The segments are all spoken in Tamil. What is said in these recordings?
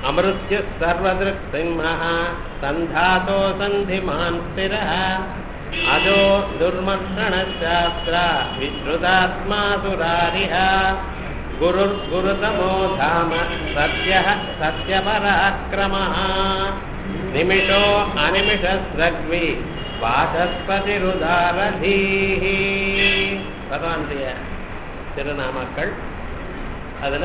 अमृत्युः सर्वदृक्सिंहः सन्धातो सन्धिमान् स्थिरः अजो दुर्मर्षणशास्त्र विश्रुतात्मा सुरारिः गुरुर्गुरुतमो धाम सत्यः सत्यपराक्रमः निमिषो अनिमिषस्रग्वि வாசஸ்பதிருதாரதீஹ பகவானுடைய திருநாமக்கள் அதுல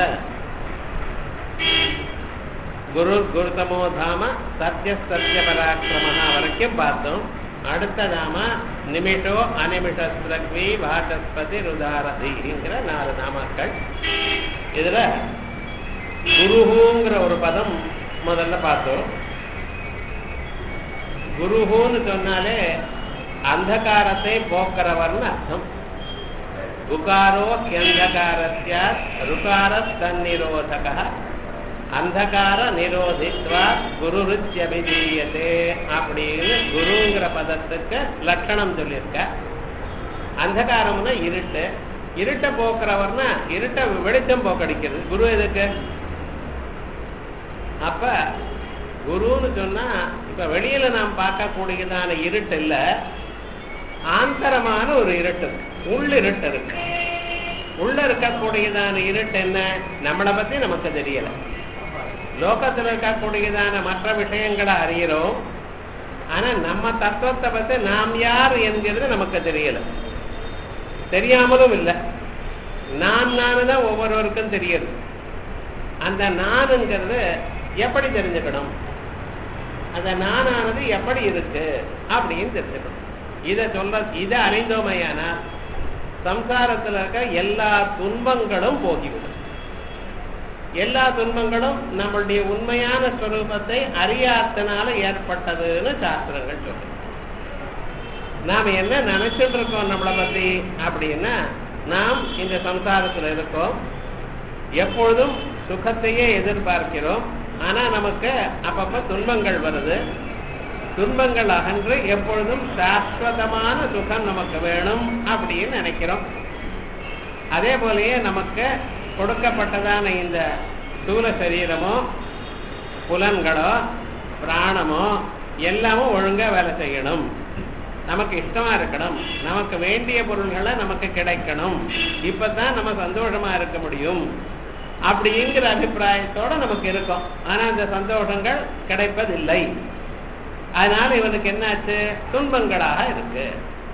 குரு குருதமோ தாம சத்ய சத்ய பராக்கிரமஹா வரைக்கும் பார்த்தோம் அடுத்த நாம நிமிஷோ அனிமிஷஸ்ரக்வி வாசஸ்பதி ருதாரதிங்கிற நாலு நாமக்கள் இதுல குருஹுங்கிற ஒரு பதம் முதல்ல பார்த்தோம் குருஹுன்னு சொன்னாலே அந்தகாரத்தை போக்குறவர்னு அர்த்தம் உகாரோ கியந்தகாரஸ்ய ருகார தன்னிரோதக அந்தகார நிரோதித்வா குருருத்யபிதீயதே அப்படின்னு குருங்கிற பதத்துக்கு லட்சணம் சொல்லியிருக்க அந்தகாரம்னா இருட்டு இருட்டை போக்குறவர்னா இருட்டை வெளிச்சம் போக்கடிக்கிறது குரு எதுக்கு அப்ப குருன்னு சொன்னா இப்ப வெளியில நாம் பார்க்கக்கூடியதான இருட்டு இல்ல ஆந்தரமான ஒரு இருட்டு இருக்கு உள்ள இருட்டு இருக்கு உள்ள இருக்கக்கூடியதான இருட்டு என்ன நம்மளை பத்தி நமக்கு தெரியல லோகத்துல இருக்கக்கூடியதான மற்ற விஷயங்களை அறிகிறோம் ஆனா நம்ம தத்துவத்தை பத்தி நாம் யார் என்கிறது நமக்கு தெரியல தெரியாமலும் இல்லை நான் நானு தான் ஒவ்வொருவருக்கும் தெரியுது அந்த நானுங்கிறது எப்படி தெரிஞ்சுக்கணும் அந்த நானானது எப்படி இருக்கு அப்படின்னு தெரிஞ்சுக்கணும் இதை சொல்ற இதை அறிந்தோமையானா சம்சாரத்தில் இருக்க எல்லா துன்பங்களும் போகிவிடும் எல்லா துன்பங்களும் நம்மளுடைய உண்மையான ஸ்வரூபத்தை அறியாதனால ஏற்பட்டதுன்னு சாஸ்திரங்கள் சொல்லுது நாம என்ன நினைச்சிட்டு இருக்கோம் நம்மளை பத்தி அப்படின்னா நாம் இந்த சம்சாரத்தில் இருக்கோம் எப்பொழுதும் சுகத்தையே எதிர்பார்க்கிறோம் ஆனா நமக்கு அப்பப்ப துன்பங்கள் வருது துன்பங்கள் அகன்று எப்பொழுதும் சாஸ்வதமான சுகம் நமக்கு வேணும் அப்படின்னு நினைக்கிறோம் அதே போலயே நமக்கு கொடுக்கப்பட்டதான இந்த ஸ்தூல சரீரமோ புலன்களோ பிராணமோ எல்லாமும் ஒழுங்கா வேலை செய்யணும் நமக்கு இஷ்டமா இருக்கணும் நமக்கு வேண்டிய பொருள்களை நமக்கு கிடைக்கணும் இப்பதான் நம்ம சந்தோஷமா இருக்க முடியும் அப்படிங்கிற அபிப்பிராயத்தோட நமக்கு இருக்கும் ஆனா அந்த சந்தோஷங்கள் கிடைப்பதில்லை அதனால இவனுக்கு என்னாச்சு துன்பங்களாக இருக்கு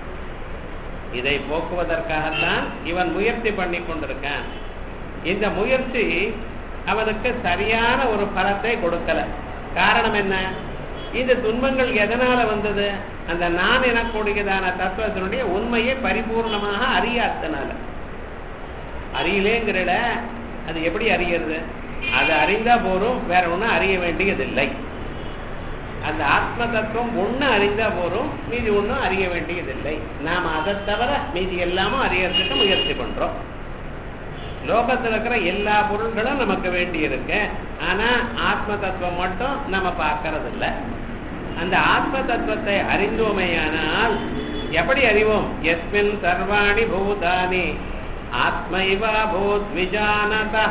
இதை போக்குவதற்காகத்தான் இவன் முயற்சி பண்ணி கொண்டிருக்கான் இந்த முயற்சி அவனுக்கு சரியான ஒரு பலத்தை கொடுக்கல காரணம் என்ன இந்த துன்பங்கள் எதனால வந்தது அந்த நான் எனக்கூடியதான தத்துவத்தினுடைய உண்மையை பரிபூர்ணமாக அறியாதனால அறியலேங்கிறட அது எப்படி அறியறது அது அறிந்தா போரும் வேற ஒன்றும் அறிய வேண்டியதில்லை அந்த ஆத்ம தத்துவம் ஒண்ணு அறிந்தா போரும் மீதி ஒன்றும் அறிய வேண்டியதில்லை நாம் அதை தவிர மீதி எல்லாமும் அறியறதுக்கு முயற்சி பண்றோம் லோகத்தில் இருக்கிற எல்லா பொருள்களும் நமக்கு வேண்டி இருக்கு ஆனா ஆத்ம தத்துவம் மட்டும் நம்ம பார்க்கறது இல்லை அந்த ஆத்ம தத்துவத்தை அறிந்தோமையானால் எப்படி அறிவோம் எஸ்மின் சர்வாணி பூதானி ஆத்மைவா பூத் விஜானதா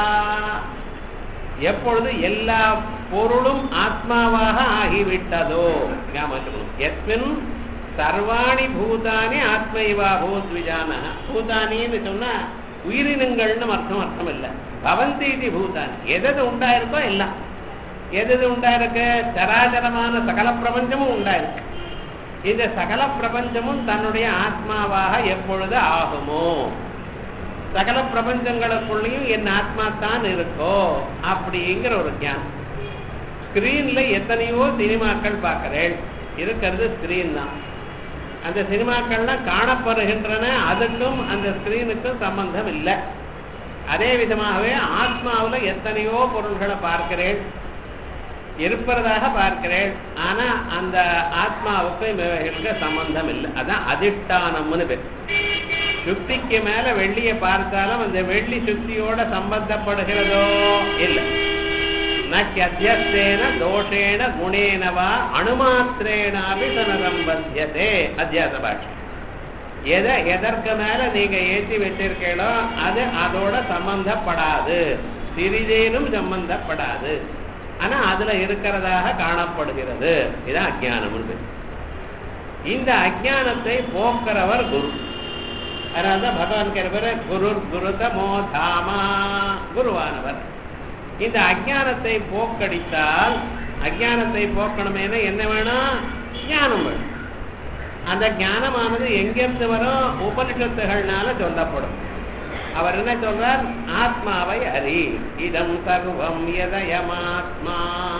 எப்பொழுது எல்லா பொருளும் ஆத்மாவாக ஆகிவிட்டதோ ஞாபகம் எஸ்மின் சர்வாணி பூதானி ஆத்மைவா பூத் விஜான பூதானின்னு சொன்னா உயிரினங்கள்னு அர்த்தம் அர்த்தம் இல்லை பவந்தி இது பூதானி எது உண்டாயிருக்கோ எல்லாம் எது உண்டாயிருக்கு சராசரமான சகல பிரபஞ்சமும் உண்டாயிருக்கு இந்த சகல பிரபஞ்சமும் தன்னுடைய ஆத்மாவாக எப்பொழுது ஆகுமோ சகல பிரபஞ்சங்களுக்குள்ளேயும் என் ஆத்மா தான் இருக்கோ அப்படிங்கிற ஒரு ஞானம் ஸ்கிரீன்ல எத்தனையோ சினிமாக்கள் பார்க்கிறேன் இருக்கிறது ஸ்கிரீன் தான் அந்த சினிமாக்கள்லாம் காணப்படுகின்றன அதுக்கும் அந்த ஸ்கிரீனுக்கும் சம்பந்தம் இல்லை அதே விதமாகவே ஆத்மாவில் எத்தனையோ பொருள்களை பார்க்கிறேன் இருப்பதாக பார்க்கிறேன் ஆனா அந்த ஆத்மாவுக்கு இவைகளுக்கு சம்பந்தம் இல்லை அதான் அதிஷ்டானம்னு பேர் சுக்திக்கு மேல வெள்ளிய பார்த்தாலும் அந்த வெள்ளி சுக்தியோட சம்பந்தப்படுகிறதோ இல்லை நத்தியத்தியஸ்தேன தோஷேன குணேனவா அணுமாத்திரேனாபி சனசம்பத்தியதே அத்தியாச பாஷை எதை எதற்கு மேல நீங்க ஏற்றி வச்சிருக்கீங்களோ அது அதோட சம்பந்தப்படாது சிறிதேனும் சம்பந்தப்படாது ஆனா அதுல இருக்கிறதாக காணப்படுகிறது இதான் அஜ்ஞானம் உண்டு இந்த அஜ்ஞானத்தை போக்குறவர் குரு அதனால்தான் பகவான் கேட்கிற குரு குருதமோ தாமா குருவானவர் இந்த அஜ்ஞானத்தை போக்கடித்தால் அஜ்ஞானத்தை போக்கணுமேனா என்ன வேணும் ஞானம் வேணும் அந்த ஞானமானது எங்கிருந்து வரும் உபனிஷத்துகள்னால சொல்லப்படும் அவர் என்ன சொல்றார் ஆத்மாவை அறி இதம் சர்வம் எதயமாத்மா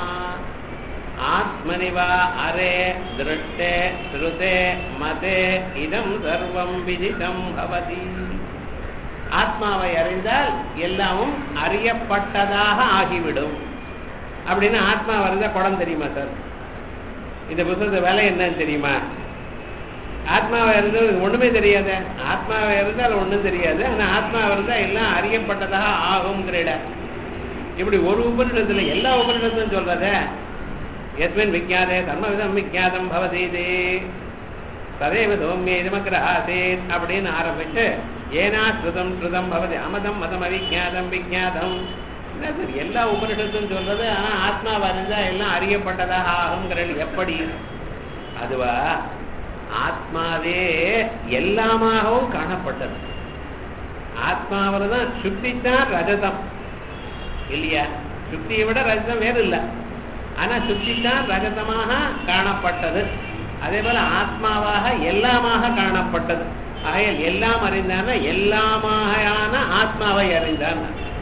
ஆத்மனிவா அரே திருஷ்டே ஸ்ருதே மதே இதம் சர்வம் விதிதம் பவதி ஆத்மாவை அறிந்தால் எல்லாமும் அறியப்பட்டதாக ஆகிவிடும் அப்படின்னு ஆத்மா வரைஞ்சா குடம் தெரியுமா சார் இந்த புத்தகத்து வேலை என்னன்னு தெரியுமா ஆத்மாவை இருந்தால் ஒண்ணுமே தெரியாது ஆத்மாவை இருந்தால் ஒண்ணும் தெரியாது ஆனா ஆத்மாவை இருந்தா எல்லாம் அறியப்பட்டதாக ஆகுங்கிற இப்படி ஒரு உபநிடத்துல எல்லா உபநிடத்தும் சொல்றத எஸ்மின் விஜாதே தர்மவிதம் விஜாதம் பவதீதே ததேவ சௌமிய இதுமக்கிற ஆசேத் அப்படின்னு ஆரம்பிச்சு ஏனா ஸ்ருதம் ஸ்ருதம் பவதி அமதம் மதம் அவிஜாதம் விஜாதம் என்ன சார் எல்லா உபனிஷத்தும் சொல்றது ஆனா ஆத்மாவை அறிஞ்சா எல்லாம் அறியப்பட்டதாக ஆகுங்கிறது எப்படி அதுவா ஆத்மாவே எல்லாமாகவும் காணப்பட்டது ஆத்மாவில் தான் சுத்தித்தான் ரஜதம் இல்லையா சுத்தியை விட ரஜதம் வேறு இல்லை ஆனா சுத்தித்தான் ரஜதமாக காணப்பட்டது அதே போல ஆத்மாவாக எல்லாமாக காணப்பட்டது ஆகையால் எல்லாம் அறிந்தான எல்லாமான ஆத்மாவை அறிந்தான்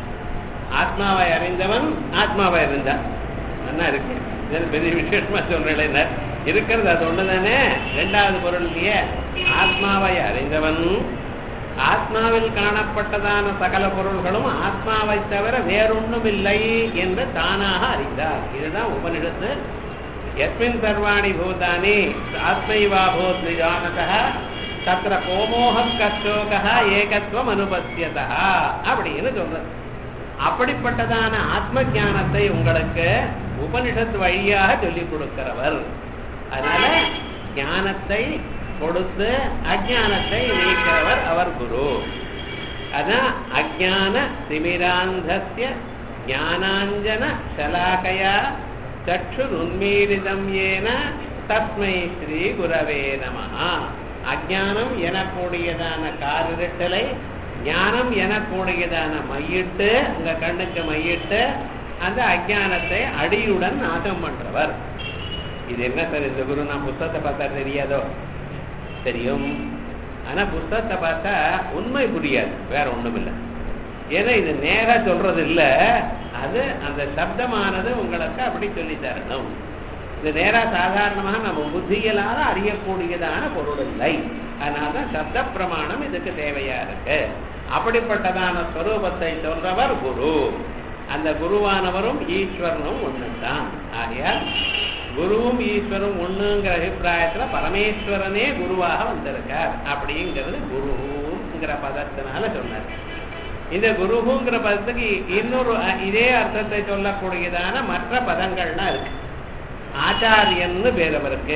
ஆத்மாவை அறிந்தவன் ஆத்மாவை அறிந்தான் நல்லா இருக்கு இது பெரிய விசேஷமா சொல்றேன் இருக்கிறது அது ஒண்ணுதானே ரெண்டாவது பொருள் இல்லையே ஆத்மாவை அறிந்தவன் ஆத்மாவில் காணப்பட்டதான சகல பொருள்களும் ஆத்மாவை தவிர வேறொன்றும் இல்லை என்று தானாக அறிந்தார் இதுதான் உபனிடத்து எஸ்மின் சர்வாணி பூதானி ஆத்மைவா பூத் நிஜானதா தத்திர கோமோக கச்சோகா ஏகத்துவம் அனுபத்தியதா அப்படின்னு சொல்றது அப்படிப்பட்டதான ஆத்ம ஞானத்தை உங்களுக்கு உபனிஷத்து வழியாக சொல்லிக் கொடுக்கிறவர் அதனால ஞானத்தை கொடுத்து அஜானத்தை நீக்கிறவர் அவர் குரு அதான் அஜான திமிராந்தஸ்ய ஞானாஞ்சன சலாகையா சற்று உன்மீரிதம் ஏன தஸ்மை ஸ்ரீ குரவே நமஹா அஜானம் எனக்கூடியதான காரிருட்டலை ஞானம் எனக்கூடியதான மையிட்டு உங்க கண்ணுக்கு மையிட்டு அந்த அஜானத்தை அடியுடன் நாசம் பண்றவர் இது என்ன சார் இந்த குரு நான் புத்தகத்தை பார்த்தா தெரியாதோ தெரியும் ஆனா புத்தகத்தை பார்த்தா உண்மை புரியாது வேற ஒண்ணும் இல்லை ஏன்னா இது நேரா சொல்றது இல்ல அது அந்த சப்தமானது உங்களுக்கு அப்படி சொல்லி தரணும் இது நேரா சாதாரணமாக நம்ம புத்தியலால அறியக்கூடியதான பொருள் இல்லை அதனாலதான் சப்த பிரமாணம் இதுக்கு தேவையா இருக்கு அப்படிப்பட்டதான ஸ்வரூபத்தை சொல்றவர் குரு அந்த குருவானவரும் ஈஸ்வரனும் ஒண்ணுதான் ஆகையால் குருவும் ஈஸ்வரும் ஒண்ணுங்கிற அபிப்பிராயத்துல பரமேஸ்வரனே குருவாக வந்திருக்கார் அப்படிங்கிறது குருங்கிற பதத்தினால சொன்னார் இந்த குருகுங்கிற பதத்துக்கு இன்னொரு இதே அர்த்தத்தை சொல்லக்கூடியதான மற்ற பதங்கள்லாம் இருக்கு ஆச்சாரியன்னு பேரவருக்கு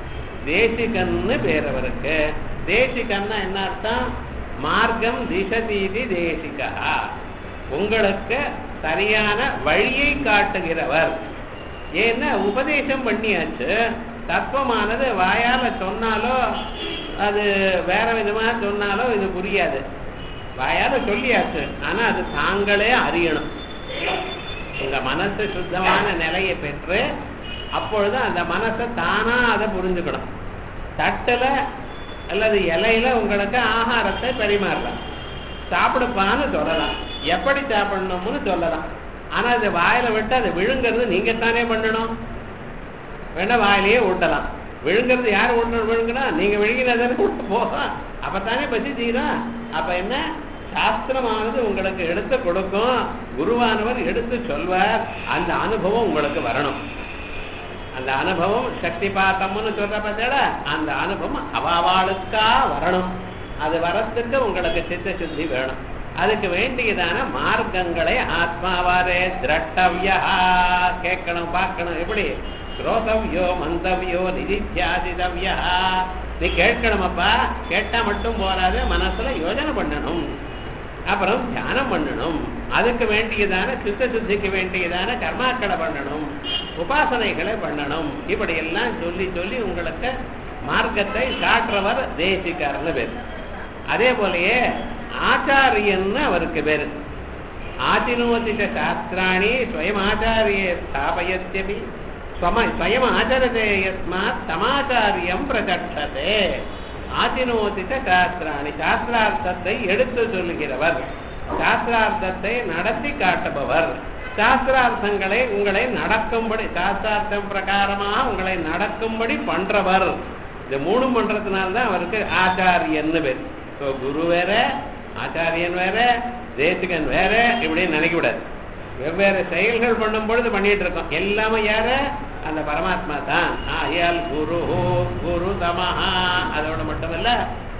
தேசிகன்னு பேரவருக்கு தேசிகன்னா என்ன அர்த்தம் மார்க்கம் திசதீதி தேசிகா உங்களுக்கு சரியான வழியை காட்டுகிறவர் ஏன்னா உபதேசம் பண்ணியாச்சு தத்துவமானது வாயால சொன்னாலோ அது வேற விதமா சொன்னாலோ இது புரியாது வாயால சொல்லியாச்சு ஆனா அது தாங்களே அறியணும் உங்க மனசு சுத்தமான நிலையை பெற்று அப்பொழுது அந்த மனசை தானா அதை புரிஞ்சுக்கணும் தட்டுல அல்லது இலையில உங்களுக்கு ஆகாரத்தை பரிமாறலாம் சாப்பிடுப்பான்னு சொல்லலாம் எப்படி சாப்பிடணும்னு சொல்லலாம் ஆனா இது வாயில விட்டு அதை விழுங்கிறது நீங்க தானே பண்ணணும் வேணா வாயிலேயே ஊட்டலாம் விழுங்கிறது யார் ஊட்டணும் விழுங்கினா நீங்க விழுங்கினதானே விட்டு போகும் அப்பத்தானே பசி தீரும் அப்ப என்ன சாஸ்திரமானது உங்களுக்கு எடுத்து கொடுக்கும் குருவானவர் எடுத்து சொல்வார் அந்த அனுபவம் உங்களுக்கு வரணும் அந்த அனுபவம் சக்தி பாத்தம்னு சொல்ற பார்த்தா அந்த அனுபவம் அவாவாளுக்கா வரணும் அது வரத்துக்கு உங்களுக்கு சித்த சுத்தி வேணும் அதுக்கு வேண்டியதான மார்க்கங்களை ஆத்மாவாரே திரட்டவியா கேட்கணும் பார்க்கணும் எப்படி ஸ்ரோதவியோ மந்தவியோ நிதித்தியாதிதவியா நீ கேட்கணுமப்பா கேட்டா மட்டும் போராது மனசுல யோஜனை பண்ணணும் அப்புறம் தியானம் பண்ணணும் அதுக்கு வேண்டியதான சித்த சுத்திக்கு வேண்டியதான கர்மாக்களை பண்ணணும் உபாசனைகளை பண்ணணும் இப்படி எல்லாம் சொல்லி சொல்லி உங்களுக்கு மார்க்கத்தை காட்டுறவர் தேசிகார்னு பேர் அதே போலயே ஆச்சாரியன்னு அவருக்கு பேரு ஆதினோதிக சாஸ்திராணி ஸ்வயம் ஆச்சாரிய ஸ்தாபயத்யபி ஸ்வம ஸ்வயம் ஆச்சரதே யஸ்மாத் சமாச்சாரியம் பிரகட்டதே ஆதினோதிக சாஸ்திராணி சாஸ்திரார்த்தத்தை எடுத்து சொல்லுகிறவர் சாஸ்திரார்த்தத்தை நடத்தி காட்டுபவர் சாஸ்திரார்த்தங்களை உங்களை நடக்கும்படி சாஸ்திரார்த்தம் பிரகாரமாக உங்களை நடக்கும்படி பண்றவர் இந்த மூணும் பண்றதுனால தான் அவருக்கு ஆச்சாரியன்னு பேர் ஸோ குரு வேற ஆச்சாரியன் வேற தேசிகன் வேற இப்படின்னு நினைக்க கூடாது வெவ்வேறு செயல்கள் பண்ணும் பொழுது பண்ணிட்டு இருக்கோம் எல்லாமே யாரு அந்த பரமாத்மா தான் ஆயால் குரு குரு தமஹா அதோட மட்டுமல்ல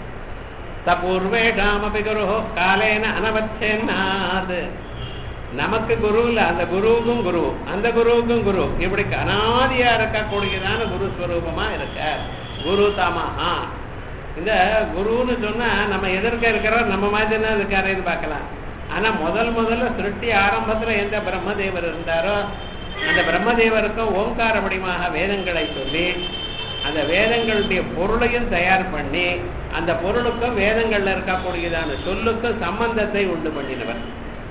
சபூர்வேஷாமபி குரு காலேன அனவச்சேன்னாது நமக்கு குரு இல்ல அந்த குருவுக்கும் குரு அந்த குருவுக்கும் குரு இப்படி அனாதியா இருக்கக்கூடியதான குரு ஸ்வரூபமா இருக்க குரு தமஹா இந்த குருன்னு சொன்னா நம்ம எதிர்க்க இருக்கிறவர் நம்ம மாதிரி தான் இருக்காருன்னு பார்க்கலாம் ஆனா முதல் முதல்ல சிருஷ்டி ஆரம்பத்துல எந்த பிரம்மதேவர் இருந்தாரோ அந்த பிரம்மதேவருக்கும் ஓங்கார வடிவமாக வேதங்களை சொல்லி அந்த வேதங்களுடைய பொருளையும் தயார் பண்ணி அந்த பொருளுக்கும் வேதங்கள்ல இருக்கக்கூடியதான சொல்லுக்கும் சம்பந்தத்தை உண்டு பண்ணினவர்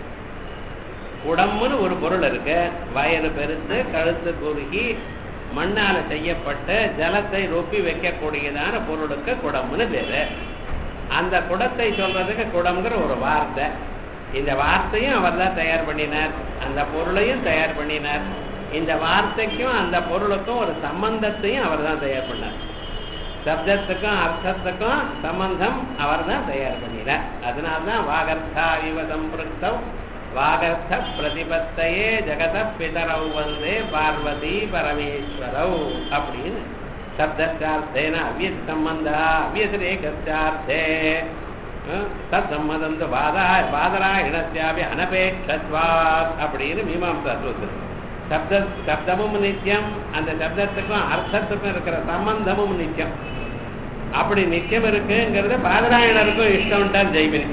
உடம்புன்னு ஒரு பொருள் இருக்கு வயறு பெருத்து கழுத்து குறுகி மண்ணால செய்யப்பட்ட ஜலத்தை ரொப்பி வைக்கக்கூடியதான பொருளுக்கு குடம்னு பேரு அந்த குடத்தை சொல்றதுக்கு குடம்ங்கிற ஒரு வார்த்தை இந்த வார்த்தையும் அவர் தான் தயார் பண்ணினார் அந்த பொருளையும் தயார் பண்ணினார் இந்த வார்த்தைக்கும் அந்த பொருளுக்கும் ஒரு சம்பந்தத்தையும் அவர் தான் தயார் பண்ணார் சப்தத்துக்கும் அர்த்தத்துக்கும் சம்பந்தம் அவர் தான் தயார் பண்ணினார் அதனால்தான் வாகர்த்தா இவ சம்பிருத்தம் வாகர்த்த பிரதிபத்தையே ஜெகத பிதரவு வந்தே பார்வதி பரமேஸ்வரவ் அப்படின்னு சப்தார்த்தேன அவ்யத் சம்பந்தா அவ்யதிரேகஸ்யார்த்தே தத் சம்மதம் வாதா வாதராயணஸ்யாபி அனபேட்சத்வாத் அப்படின்னு மீமாம்சா சூத்திரம் சப்த சப்தமும் நித்தியம் அந்த சப்தத்துக்கும் அர்த்தத்துக்கும் இருக்கிற சம்பந்தமும் நித்தியம் அப்படி நித்தியம் இருக்குங்கிறது பாதராயணருக்கும் இஷ்டம்ட்டார் ஜெய்மினி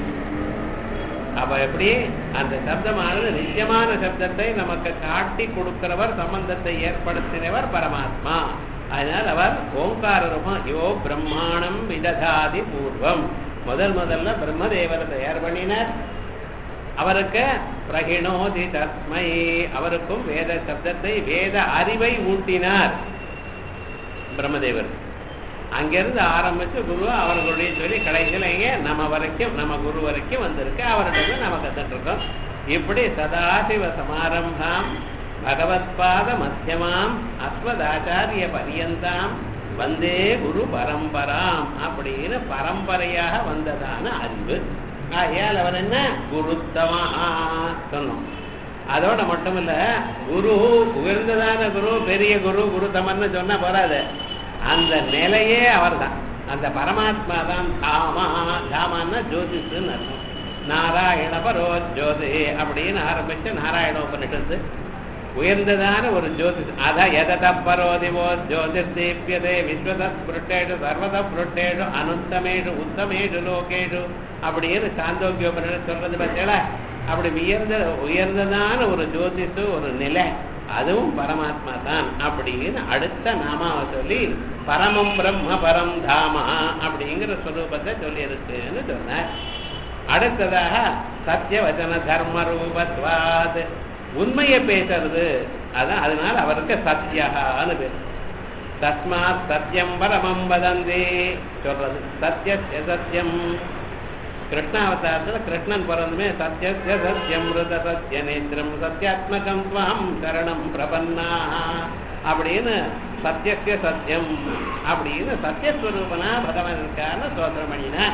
அப்ப எப்படி அந்த சப்தமானது நித்தியமான சப்தத்தை நமக்கு காட்டி கொடுக்கிறவர் சம்பந்தத்தை ஏற்படுத்தினவர் பரமாத்மா அதனால் அவர் ஓங்கார ரூபம் யோ பிரம்மாணம் விததாதி பூர்வம் முதல் முதல்ல பிரம்மதேவரை தயார் பண்ணினார் அவருக்கு பிரகிணோதி தஸ்மை அவருக்கும் வேத சப்தத்தை வேத அறிவை ஊட்டினார் பிரம்மதேவர் அங்கிருந்து ஆரம்பிச்சு குரு அவர்களுடைய சொல்லி கடைசியில் இங்கே நம்ம வரைக்கும் நம்ம குரு வரைக்கும் வந்திருக்கு அவர்கிட்ட நம்ம கத்துட்டு இருக்கோம் இப்படி சதாசிவ சமாரம்பாம் பகவத்பாத மத்தியமாம் அஸ்வதாச்சாரிய பரியந்தாம் வந்தே குரு பரம்பராம் அப்படின்னு பரம்பரையாக வந்ததான அறிவு ஆகையால் அவர் என்ன குருத்தமா சொன்னோம் அதோட மட்டும் இல்ல குரு உயர்ந்ததான குரு பெரிய குரு குருத்தமன்னு சொன்னா போறாது அந்த நிலையே அவர்தான் அந்த பரமாத்மா தான் தாமா தாமான்னா ஜோதிஷுன்னு அர்த்தம் நாராயண பரோ ஜோதி அப்படின்னு ஆரம்பிச்சு நாராயண உபனிஷத்து உயர்ந்ததான ஒரு ஜோதிஷ் அதான் எதத பரோதிவோ ஜோதிர் தீபியதே விஸ்வதத் புருட்டேஷு சர்வத புருட்டேஷு அனுத்தமேஷு உத்தமேஷு லோகேஷு அப்படின்னு சாந்தோக்கியோபனிஷத் சொல்றது பார்த்தீங்களா அப்படி உயர்ந்த உயர்ந்ததான ஒரு ஜோதிஷு ஒரு நிலை அதுவும் பரமாத்மா தான் அப்படின்னு அடுத்த நாமாவை சொல்லி பரமம் பிரம்ம பரம் தாமா அப்படிங்கிற ஸ்வரூபத்தை சொல்லி இருக்குன்னு சொன்னார் அடுத்ததாக சத்தியவச்சன தர்ம ரூபத்வாத் உண்மையை பேசுறது அதான் அதனால அவருக்கு சத்தியகான்னு பேர் தஸ்மாத் சத்தியம் பரமம் வதந்தி சொல்றது சத்திய சத்தியம் கிருஷ்ணாவதாரத்தில் கிருஷ்ணன் பிறந்துமே சத்தியஸ்ய சத்தியம் மிருத சத்திய நேத்திரம் சத்தியாத்மகம் துவாம் சரணம் பிரபன்னா அப்படின்னு சத்தியஸ்ய சத்தியம் அப்படின்னு சத்தியஸ்வரூபனா பகவான் இருக்கான்னு சோதனம் பண்ணினா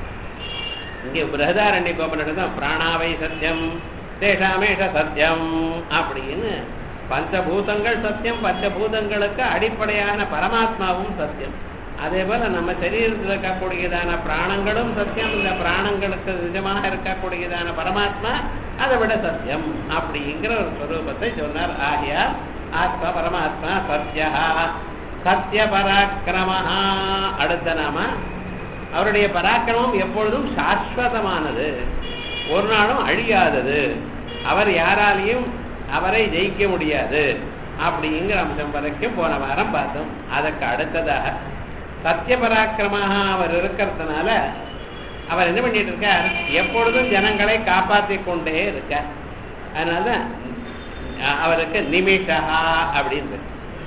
இங்கே பிரகதாரண்ய கோபனிடம் தான் பிராணாவை சத்தியம் தேஷாமேஷ சத்தியம் அப்படின்னு பஞ்சபூதங்கள் சத்தியம் பஞ்சபூதங்களுக்கு அடிப்படையான பரமாத்மாவும் சத்தியம் அதே போல நம்ம சரீரத்தில் இருக்கக்கூடியதான பிராணங்களும் சத்தியம் இந்த பிராணங்களுக்கு நிஜமாக இருக்கக்கூடியதான பரமாத்மா அதை விட சத்தியம் அப்படிங்கிற ஒரு ஸ்வரூபத்தை சொன்னார் ஆகியார் ஆத்மா பரமாத்மா சத்யா சத்திய பராக்கிரமஹா அடுத்த நாம அவருடைய பராக்கிரமம் எப்பொழுதும் சாஸ்வதமானது ஒரு நாளும் அழியாதது அவர் யாராலையும் அவரை ஜெயிக்க முடியாது அப்படிங்கிற அம்சம் வரைக்கும் போன வாரம் பார்த்தோம் அதற்கு அடுத்ததாக சத்திய பராக்கிரமாக அவர் இருக்கிறதுனால அவர் என்ன பண்ணிட்டு இருக்கார் எப்பொழுதும் ஜனங்களை காப்பாற்றி கொண்டே இருக்கார் அதனால அஹ், அவருக்கு நிமிஷகா அப்படின்னு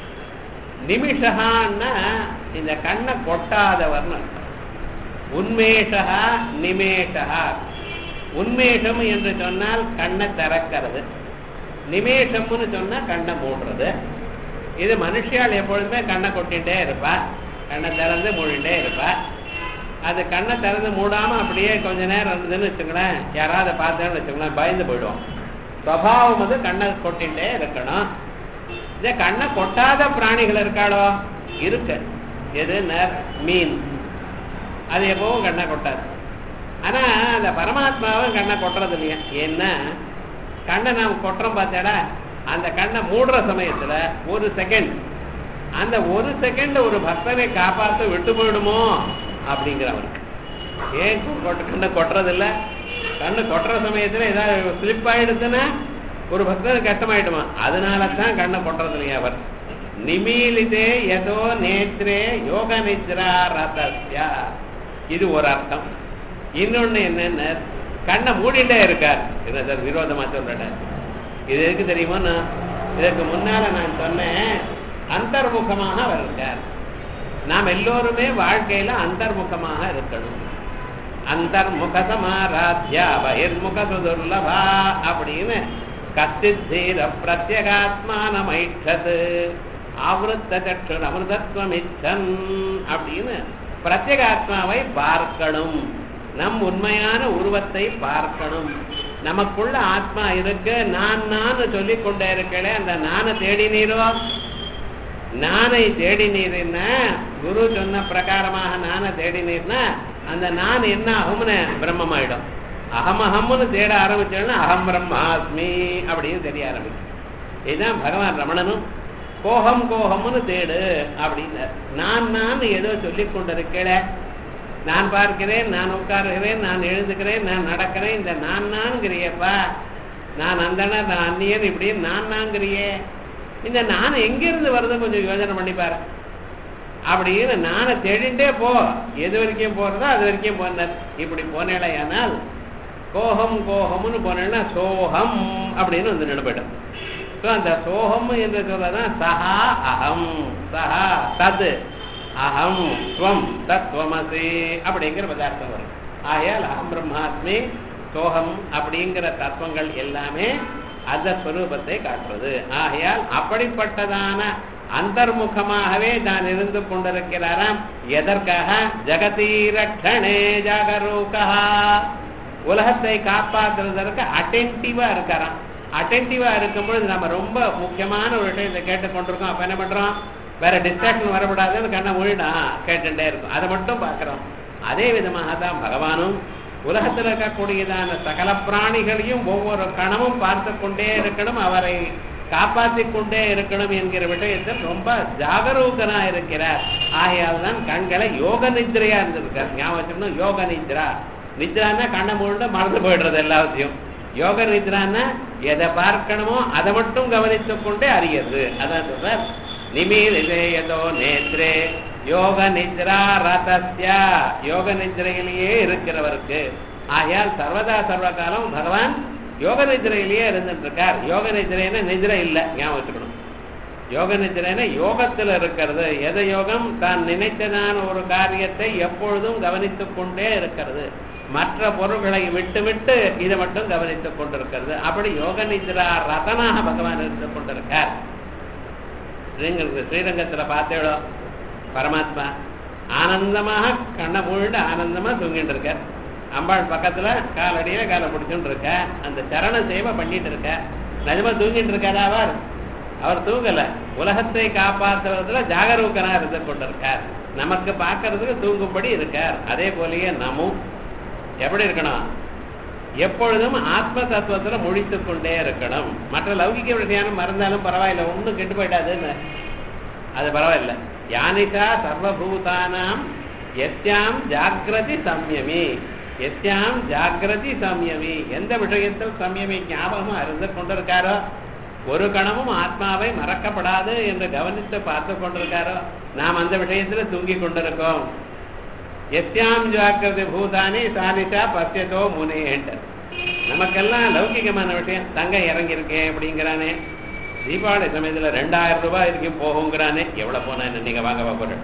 நிமிஷகான்னா இந்த கண்ணை கொட்டாதவர்னு அர்த்தம் உன்மேஷகா நிமேஷகா உன்மேஷம் என்று சொன்னால் கண்ணை திறக்கிறது நிமேஷம்னு சொன்னா கண்ணை மூடுறது இது மனுஷியால் எப்பொழுதுமே கண்ணை கொட்டிகிட்டே இருப்பா கண்ணை திறந்து மூடிட்டே இருப்பா அது கண்ணை திறந்து மூடாம அப்படியே கொஞ்ச நேரம் இருந்ததுன்னு வச்சுங்களேன் யாராவது பார்த்தேன்னு வச்சுங்களேன் பயந்து போயிடுவோம் சுவாவம் வந்து கண்ணை கொட்டிகிட்டே இருக்கணும் இதே கண்ணை கொட்டாத பிராணிகள் இருக்காளோ இருக்கு எது நர் மீன் அது எப்பவும் கண்ணை கொட்டாது ஆனா அந்த பரமாத்மாவும் கண்ணை கொட்டுறது இல்லையா ஏன்னா கண்ணை நாம் கொட்டுறோம் பார்த்தாடா அந்த கண்ணை மூடுற சமயத்துல ஒரு செகண்ட் அந்த ஒரு செகண்ட் ஒரு பக்தனை காப்பாற்ற விட்டு போயிடுமோ அப்படிங்கிறவனுக்கு ஏன் கொட்ட கண்ணை கொட்டுறது இல்ல கண்ணு கொட்டுற சமயத்துல ஏதாவது ஸ்லிப் ஆயிடுச்சுன்னா ஒரு பக்தனுக்கு கஷ்டமாயிடுமா அதனால தான் கண்ணை கொட்டுறது இல்லையா அவர் நிமீலிதே ஏதோ நேத்ரே யோக நித்ரா ரதஸ்யா இது ஒரு அர்த்தம் இன்னொன்னு என்னன்னா கண்ணை மூடிட்டே இருக்கார் என்ன சார் விரோதமா சொல்றேன் இது எதுக்கு தெரியுமா நான் இதற்கு முன்னால நான் சொன்னேன் அந்தர்முகமாக அவர் இருக்கார் நாம் எல்லோருமே வாழ்க்கையில அந்தர்முகமாக இருக்கணும் அந்தர்முக சமாராத்யா பகிர்முக சுதுர்லபா அப்படின்னு கச்சித் தீர பிரத்யகாத்மானமைஷது ஆவருத்த சற்றுர் அமிர்தத்வம் இச்சன் அப்படின்னு பிரத்யேகாத்மாவை பார்க்கணும் நம் உண்மையான உருவத்தை பார்க்கணும் நமக்குள்ள ஆத்மா இருக்கு நான் நான் சொல்லிக் கொண்டே இருக்கலே அந்த நானை தேடினீரோ நானை தேடினீர்னா குரு சொன்ன பிரகாரமாக நானை தேடினீர்னா அந்த நான் என்ன ஆகும்னு பிரம்மமாயிடும் அகம் அகம்னு தேட ஆரம்பிச்சோன்னா அகம் பிரம்மாஸ்மி அப்படின்னு தெரிய ஆரம்பிக்கும் இதுதான் பகவான் ரமணனும் கோகம் கோகம்னு தேடு அப்படின்னார் நான் நான் ஏதோ சொல்லிக் கொண்டிருக்கேள நான் பார்க்கிறேன் நான் உட்காருகிறேன் நான் எழுதுகிறேன் நான் நடக்கிறேன் இந்த நான் நான்கிறியப்பா நான் அந்தன நான் அந்நியன் இப்படி நான் நான்கிறியே இந்த நான் எங்கிருந்து வருது கொஞ்சம் யோசனை பண்ணி பாரு அப்படின்னு நானை தேடிண்டே போ எது வரைக்கும் போறதோ அது வரைக்கும் போனார் இப்படி போனேடையானால் கோகம் கோகம்னு போனேன்னா சோகம் அப்படின்னு வந்து நினைப்பிடும் ஸோ அந்த சோகம் என்று சொல்லதான் சஹா அகம் சஹா தத் அகம் ஸ்வம் தத்வமசி அப்படிங்கிற பதார்த்தம் வரும் ஆகையால் அகம் பிரம்மாத்மி சோகம் அப்படிங்கிற தத்துவங்கள் எல்லாமே அந்த ஸ்வரூபத்தை காட்டுறது ஆகையால் அப்படிப்பட்டதான அந்தர்முகமாகவே தான் இருந்து கொண்டிருக்கிறாராம் எதற்காக ஜெகதீரக்ஷணே ஜாகரூகா உலகத்தை காப்பாற்றுவதற்கு அட்டென்டிவா இருக்காராம் அட்டென்டிவா இருக்கும்பொழுது நம்ம ரொம்ப முக்கியமான ஒரு விஷயத்தை கேட்டுக்கொண்டிருக்கோம் அப்ப என்ன பண்றோம் வேற டிஸ்ட்ராக்ஷன் வரக்கூடாதுன்னு கண்ணை மூடினா கேட்டுட்டே இருக்கும் அதை மட்டும் பார்க்கிறோம் அதே விதமாக தான் பகவானும் உலகத்தில் இருக்கக்கூடியதான சகல பிராணிகளையும் ஒவ்வொரு கணமும் பார்த்து கொண்டே இருக்கணும் அவரை காப்பாற்றி கொண்டே இருக்கணும் என்கிற விஷயத்தில் ரொம்ப ஜாகரூகனா இருக்கிறார் ஆகையால் தான் கண்களை யோக நித்ரையா இருந்திருக்கார் ஞாபகம் வச்சுக்கணும் யோக நித்ரா நித்ரான்னா கண்ணை மூண்டு மறந்து போயிடுறது எல்லாத்தையும் யோக நித்ரான்னா எதை பார்க்கணுமோ அதை மட்டும் கவனித்துக் கொண்டே அறியறது அதான் சொல்றார் நிமீலிதேயதோ நேத்ரே யோக நித்ரா ரதஸ்யா யோக நித்ரையிலேயே இருக்கிறவருக்கு ஆகையால் சர்வதா சர்வகாலம் பகவான் யோக நித்ரையிலேயே இருந்துட்டு இருக்கார் யோக நித்ரைன்னா நித்ரை இல்லை ஞாபகம் வச்சுக்கணும் யோக நித்ரைன்னா யோகத்தில் இருக்கிறது எத யோகம் தான் நினைத்ததான ஒரு காரியத்தை எப்பொழுதும் கவனித்துக் கொண்டே இருக்கிறது மற்ற பொருள்களை விட்டு விட்டு இதை மட்டும் கவனித்துக் கொண்டிருக்கிறது அப்படி யோக நித்ரா ரதனாக பகவான் இருந்து கொண்டிருக்கார் ஸ்ரீங்க ஸ்ரீரங்கத்துல பார்த்தேடோ பரமாத்மா ஆனந்தமாக கண்ணை மூழ்கிட்டு ஆனந்தமா தூங்கிட்டு இருக்க அம்பாள் பக்கத்துல காலடியில காலை பிடிச்சுட்டு இருக்க அந்த சரண சேவை பண்ணிட்டு இருக்க நிஜமா தூங்கிட்டு இருக்காரா அவர் அவர் தூங்கல உலகத்தை காப்பாற்றுறதுல ஜாகரூகனா இருந்து கொண்டிருக்கார் நமக்கு பார்க்கறதுக்கு தூங்கும்படி இருக்கார் அதே போலயே நமும் எப்படி இருக்கணும் எப்பொழுதும் ஆத்ம தத்துவத்துல முழித்து கொண்டே இருக்கணும் மற்ற லௌகிக விஷயம் மறந்தாலும் பரவாயில்ல ஒண்ணும் கெட்டு போயிட்டாதுன்னு அது பரவாயில்ல யானிகா சர்வபூதானாம் எஸ்யாம் ஜாகிரதி சம்யமி எஸ்யாம் ஜாகிரதி சம்யமி எந்த விஷயத்தில் சம்யமி ஞாபகமா இருந்து கொண்டிருக்காரோ ஒரு கணமும் ஆத்மாவை மறக்கப்படாது என்று கவனித்து பார்த்து கொண்டிருக்காரோ நாம் அந்த விஷயத்துல தூங்கி கொண்டிருக்கோம் எஸ்யாம் ஜாக்கிரதை பூதானி சாதிச்சா பத்தியதோ முனே என்றார் நமக்கெல்லாம் லௌகிகமான விஷயம் தங்க இறங்கியிருக்கேன் அப்படிங்கிறானே தீபாவளி சமயத்துல ரெண்டாயிரம் ரூபாய் வரைக்கும் போகுங்கிறானே எவ்வளவு போனா என்ன நீங்க வாங்க போறேன்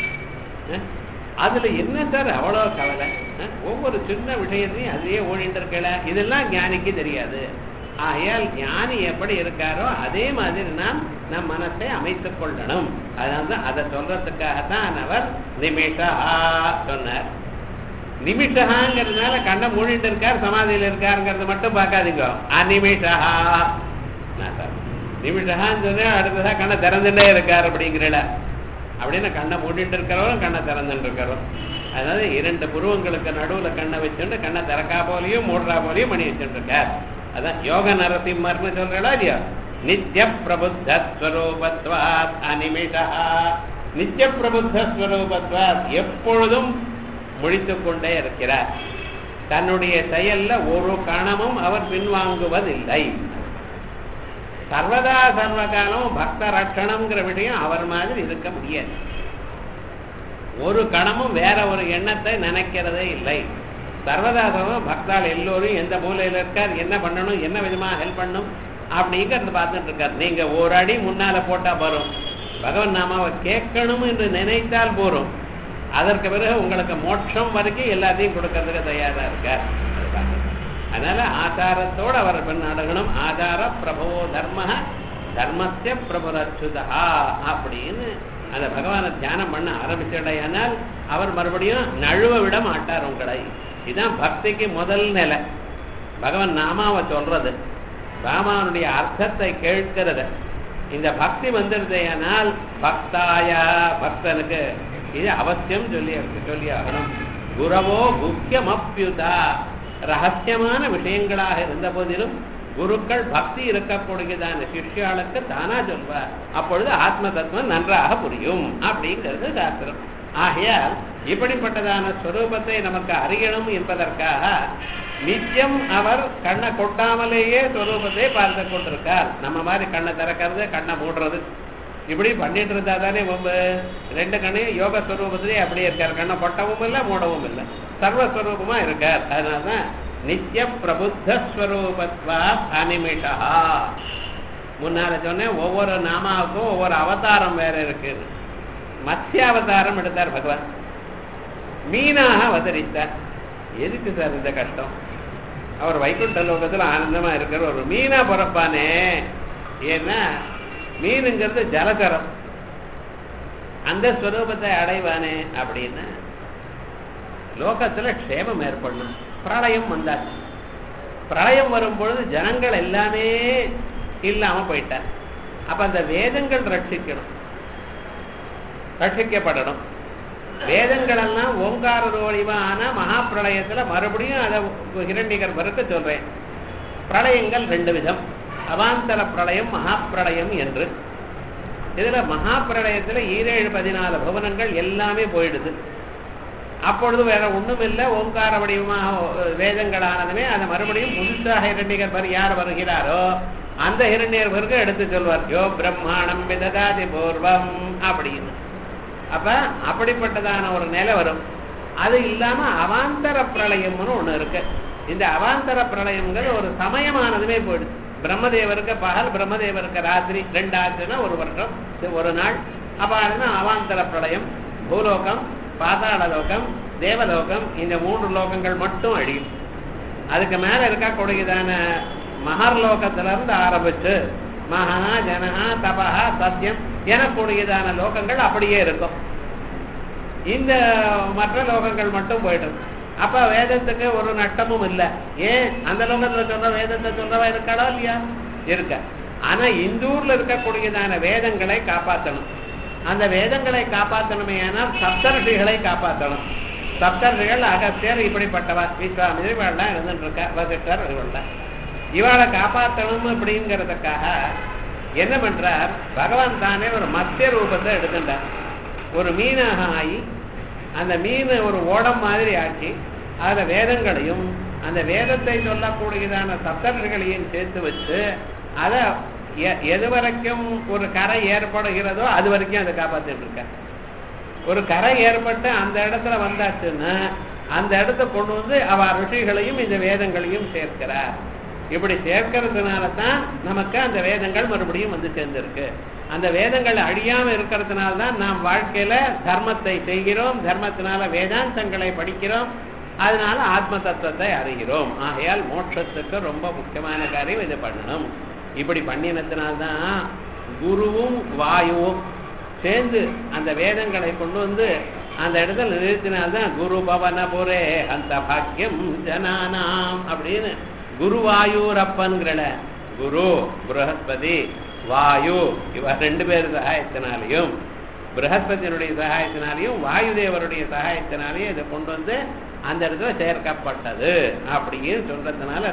அதுல என்ன சார் அவ்வளவு கவலை அஹ், ஒவ்வொரு சின்ன விஷயத்தையும் அதுலயே ஓடிட்டு இருக்கல இதெல்லாம் ஞானிக்கு தெரியாது ஆகையால் ஞானி எப்படி இருக்காரோ அதே மாதிரி நாம் நம் மனசை அமைத்துக் கொள்ளணும் அதனால்தான் அதை சொல்றதுக்காகத்தான் அவர் நிமிஷா சொன்னார் நிமிஷகாங்கிறதுனால கண்ணை மூடிட்டு இருக்கார் சமாதியில் இருக்காருங்கிறது மட்டும் பார்க்காதீங்க அநிமிஷா நான் சார் நிமிஷகான்னு சொன்னா அடுத்ததா கண்ணை திறந்துட்டே இருக்கார் அப்படிங்கிறல அப்படின்னு கண்ணை மூடிட்டு இருக்கிறவரும் கண்ணை திறந்துட்டு இருக்கிறோம் அதாவது இரண்டு புருவங்களுக்கு நடுவுல கண்ணை வச்சுட்டு கண்ணை திறக்கா போலையும் மூடுறா போலையும் பண்ணி வச்சுட்டு இருக்கார் அதான் யோக நரசிம்மர்னு சொல்றா இல்லையா நித்திய பிரபுத்த ஸ்வரூபத்வாத் அனிமிஷா நித்திய பிரபுத்த ஸ்வரூபத்வாத் எப்பொழுதும் முழித்துக் கொண்டே இருக்கிறார் தன்னுடைய செயல்ல ஒரு கணமும் அவர் பின்வாங்குவதில்லை சர்வதா சர்வகாலம் பக்த ரட்சணம்ங்கிற விஷயம் அவர் மாதிரி இருக்க முடியாது ஒரு கணமும் வேற ஒரு எண்ணத்தை நினைக்கிறதே இல்லை சர்வதா சர்வம் பக்தால் எல்லோரும் எந்த மூலையில இருக்கார் என்ன பண்ணணும் என்ன விதமா ஹெல்ப் பண்ணணும் அப்படிங்கிறது பார்த்துட்டு இருக்கார் நீங்க ஒரு அடி முன்னால போட்டா போறோம் பகவன் நாமாவை கேட்கணும் என்று நினைத்தால் போறோம் அதற்கு பிறகு உங்களுக்கு மோட்சம் வரைக்கும் எல்லாத்தையும் கொடுக்கறதுக்கு தயாரா இருக்கார் அது பார்க்கணும். அதனால ஆச்சாரத்தோடு அவர் பின்னடகணும் ஆச்சார பிரபோ தர்ம தர்மஸ்ய பிரபுரச்சுதா அப்படின்னு அந்த பகவானை தியானம் பண்ண ஆரம்பிச்சடையானால் அவர் மறுபடியும் நழுவ விட மாட்டார் உங்களை இதுதான் பக்திக்கு முதல் நிலை பகவான் நாமாவை சொல்றது ராமானுடைய அர்த்தத்தை கேட்கிறது இந்த பக்தி வந்துருதேயானால் பக்தாயா பக்தனுக்கு இது அவசியம் சொல்லி சொல்லி ஆகணும் குரவோ முக்கியம் அப்பியுதா ரகசியமான விஷயங்களாக இருந்த போதிலும் குருக்கள் பக்தி இருக்கக்கூடியதான சிஷ்யாளுக்கு தானா சொல்வார் அப்பொழுது ஆத்ம தத்துவம் நன்றாக புரியும் அப்படிங்கிறது சாஸ்திரம் ஆகையால் இப்படிப்பட்டதான ஸ்வரூபத்தை நமக்கு அறியணும் என்பதற்காக நித்தியம் அவர் கண்ணை கொட்டாமலேயே ஸ்வரூபத்தை பார்த்து கொண்டிருக்கார் நம்ம மாதிரி கண்ணை திறக்கிறது கண்ணை மூடுறது இப்படி பண்ணிட்டு இருந்தா தானே ரொம்ப ரெண்டு கண்ணையும் யோக ஸ்வரூபத்திலே அப்படியே இருக்கார் கண்ணை கொட்டவும் இல்லை மூடவும் இல்லை சர்வஸ்வரூபமா இருக்கார் அதனாலதான் நித்திய பிரபுத்த ஸ்வரூபத்வா அனிமிஷா முன்னால சொன்னேன் ஒவ்வொரு நாமாவுக்கும் ஒவ்வொரு அவதாரம் வேற இருக்கு மத்திய அவதாரம் எடுத்தார் பகவான் மீனாக அவதரித்தார் எதுக்கு சார் இந்த கஷ்டம் அவர் வைகுண்ட லோகத்துல ஆனந்தமா இருக்கிற ஒரு மீனா பிறப்பானே ஏன்னா மீனுங்கிறது ஜலச்சரம் அந்த ஸ்வரூபத்தை அடைவானே அப்படின்னா லோகத்துல க்ஷேமம் ஏற்படணும் பிரளயம் வந்தாச்சு பிரளயம் வரும்பொழுது ஜனங்கள் எல்லாமே இல்லாம போயிட்டார் அப்ப அந்த வேதங்கள் ரட்சிக்கணும் ரட்சிக்கப்படணும் வேதங்கள் எல்லாம் ஓங்கார ரோடிவான மகா பிரளயத்துல மறுபடியும் அதை ஹிரண்யகர்பருக்கு சொல்றேன் பிரளயங்கள் ரெண்டு விதம் அவாந்தர பிரளயம் மகா பிரளயம் என்று இதுல மகா பிரளயத்துல ஈரேழு பதினாலு புவனங்கள் எல்லாமே போயிடுது அப்பொழுது வேற ஒண்ணும் இல்லை ஓங்கார வடிவமாக வேதங்களானதுமே அதை மறுபடியும் புதுசாக இரண்டிகர் யார் வருகிறாரோ அந்த இரண்டியர்களுக்கு எடுத்து சொல்வார் யோ பிரம்மாணம் விததாதி பூர்வம் அப்படின்னு அப்ப அப்படிப்பட்டதான ஒரு நிலை வரும் அது இல்லாம அவாந்தர பிரளயம்னு ஒண்ணு இருக்கு இந்த அவாந்தர பிரளயம்ங்கிறது ஒரு சமயமானதுமே போயிடுது பிரம்மதேவருக்கு பகல் பிரம்மதேவருக்கு ராத்திரி ரெண்டு ஆச்சுன்னா ஒரு வருஷம் இது ஒரு நாள் அப்ப அதுதான் அவாந்தர பிரளயம் பூலோகம் பாதாள லோகம் தேவலோகம் இந்த மூன்று லோகங்கள் மட்டும் அழியும் அதுக்கு மேல இருக்கக்கூடியதான மகர்லோகத்துல இருந்து ஆரம்பிச்சு மகா ஜனஹா தபஹா சத்தியம் எனக்கூடியதான லோகங்கள் அப்படியே இருக்கும் இந்த மற்ற லோகங்கள் மட்டும் போயிடும் அப்ப வேதத்துக்கு ஒரு நட்டமும் இல்லை ஏன் அந்த லோகத்துல சொன்ன வேதத்தை சொன்னவா இருக்காளா இல்லையா இருக்க ஆனா இந்த ஊர்ல இருக்கக்கூடியதான வேதங்களை காப்பாற்றணும் அந்த வேதங்களை காப்பாற்றணுமே ஆனால் சப்தர்ஷிகளை காப்பாற்றணும் சப்தர்ஷிகள் அகத்தியர் இப்படிப்பட்டவா விஸ்வாமிதர் இவெல்லாம் இருந்துட்டு இருக்கா வசிஷ்டர் இவெல்லாம் இவளை காப்பாற்றணும் அப்படிங்கிறதுக்காக என்ன பண்றார் பகவான் தானே ஒரு மத்திய ரூபத்தை எடுத்துட்டார் ஒரு மீனாக ஆகி அந்த மீனை ஒரு ஓடம் மாதிரி ஆக்கி அதுல வேதங்களையும் அந்த வேதத்தை சொல்லக்கூடியதான சப்தர்களையும் சேர்த்து வச்சு அதை எ- எது வரைக்கும் ஒரு கரை ஏற்படுகிறதோ அது வரைக்கும் அதை காப்பாத்திட்டு இருக்க ஒரு கரை ஏற்பட்டு அந்த இடத்துல வந்தாச்சுன்னா அந்த இடத்த கொண்டு வந்து அவ ருஷிகளையும் இந்த வேதங்களையும் சேர்க்கிறார் இப்படி சேர்க்கறதுனால தான் நமக்கு அந்த வேதங்கள் மறுபடியும் வந்து சேர்ந்திருக்கு அந்த வேதங்கள் அழியாம இருக்கிறதுனால தான் நாம் வாழ்க்கையில தர்மத்தை செய்கிறோம் தர்மத்தினால வேதாந்தங்களை படிக்கிறோம் அதனால ஆத்ம தத்துவத்தை அறிகிறோம் ஆகையால் மோட்சத்துக்கு ரொம்ப முக்கியமான காரியம் இதை பண்ணணும் இப்படி பண்ணினத்தினால்தான் குருவும் வாயுவும் சேர்ந்து அந்த வேதங்களை கொண்டு வந்து அந்த இடத்துல நிறுத்தினால்தான் குரு பவனபுரே அந்த பாக்கியம் ஜனானாம் அப்படின்னு குருவாயூரப்பன்கிறல குரு ப்ரஹஸ்பதி வாயு இவ ரெண்டு பேர் சகாயத்தினாலையும் ப்ரஹஸ்பதியினுடைய சகாயத்தினாலையும் வாயு தேவருடைய சகாயத்தினாலையும் இதை கொண்டு வந்து அந்த இடத்துல சேர்க்கப்பட்டது அப்படின்னு சொல்றதுனால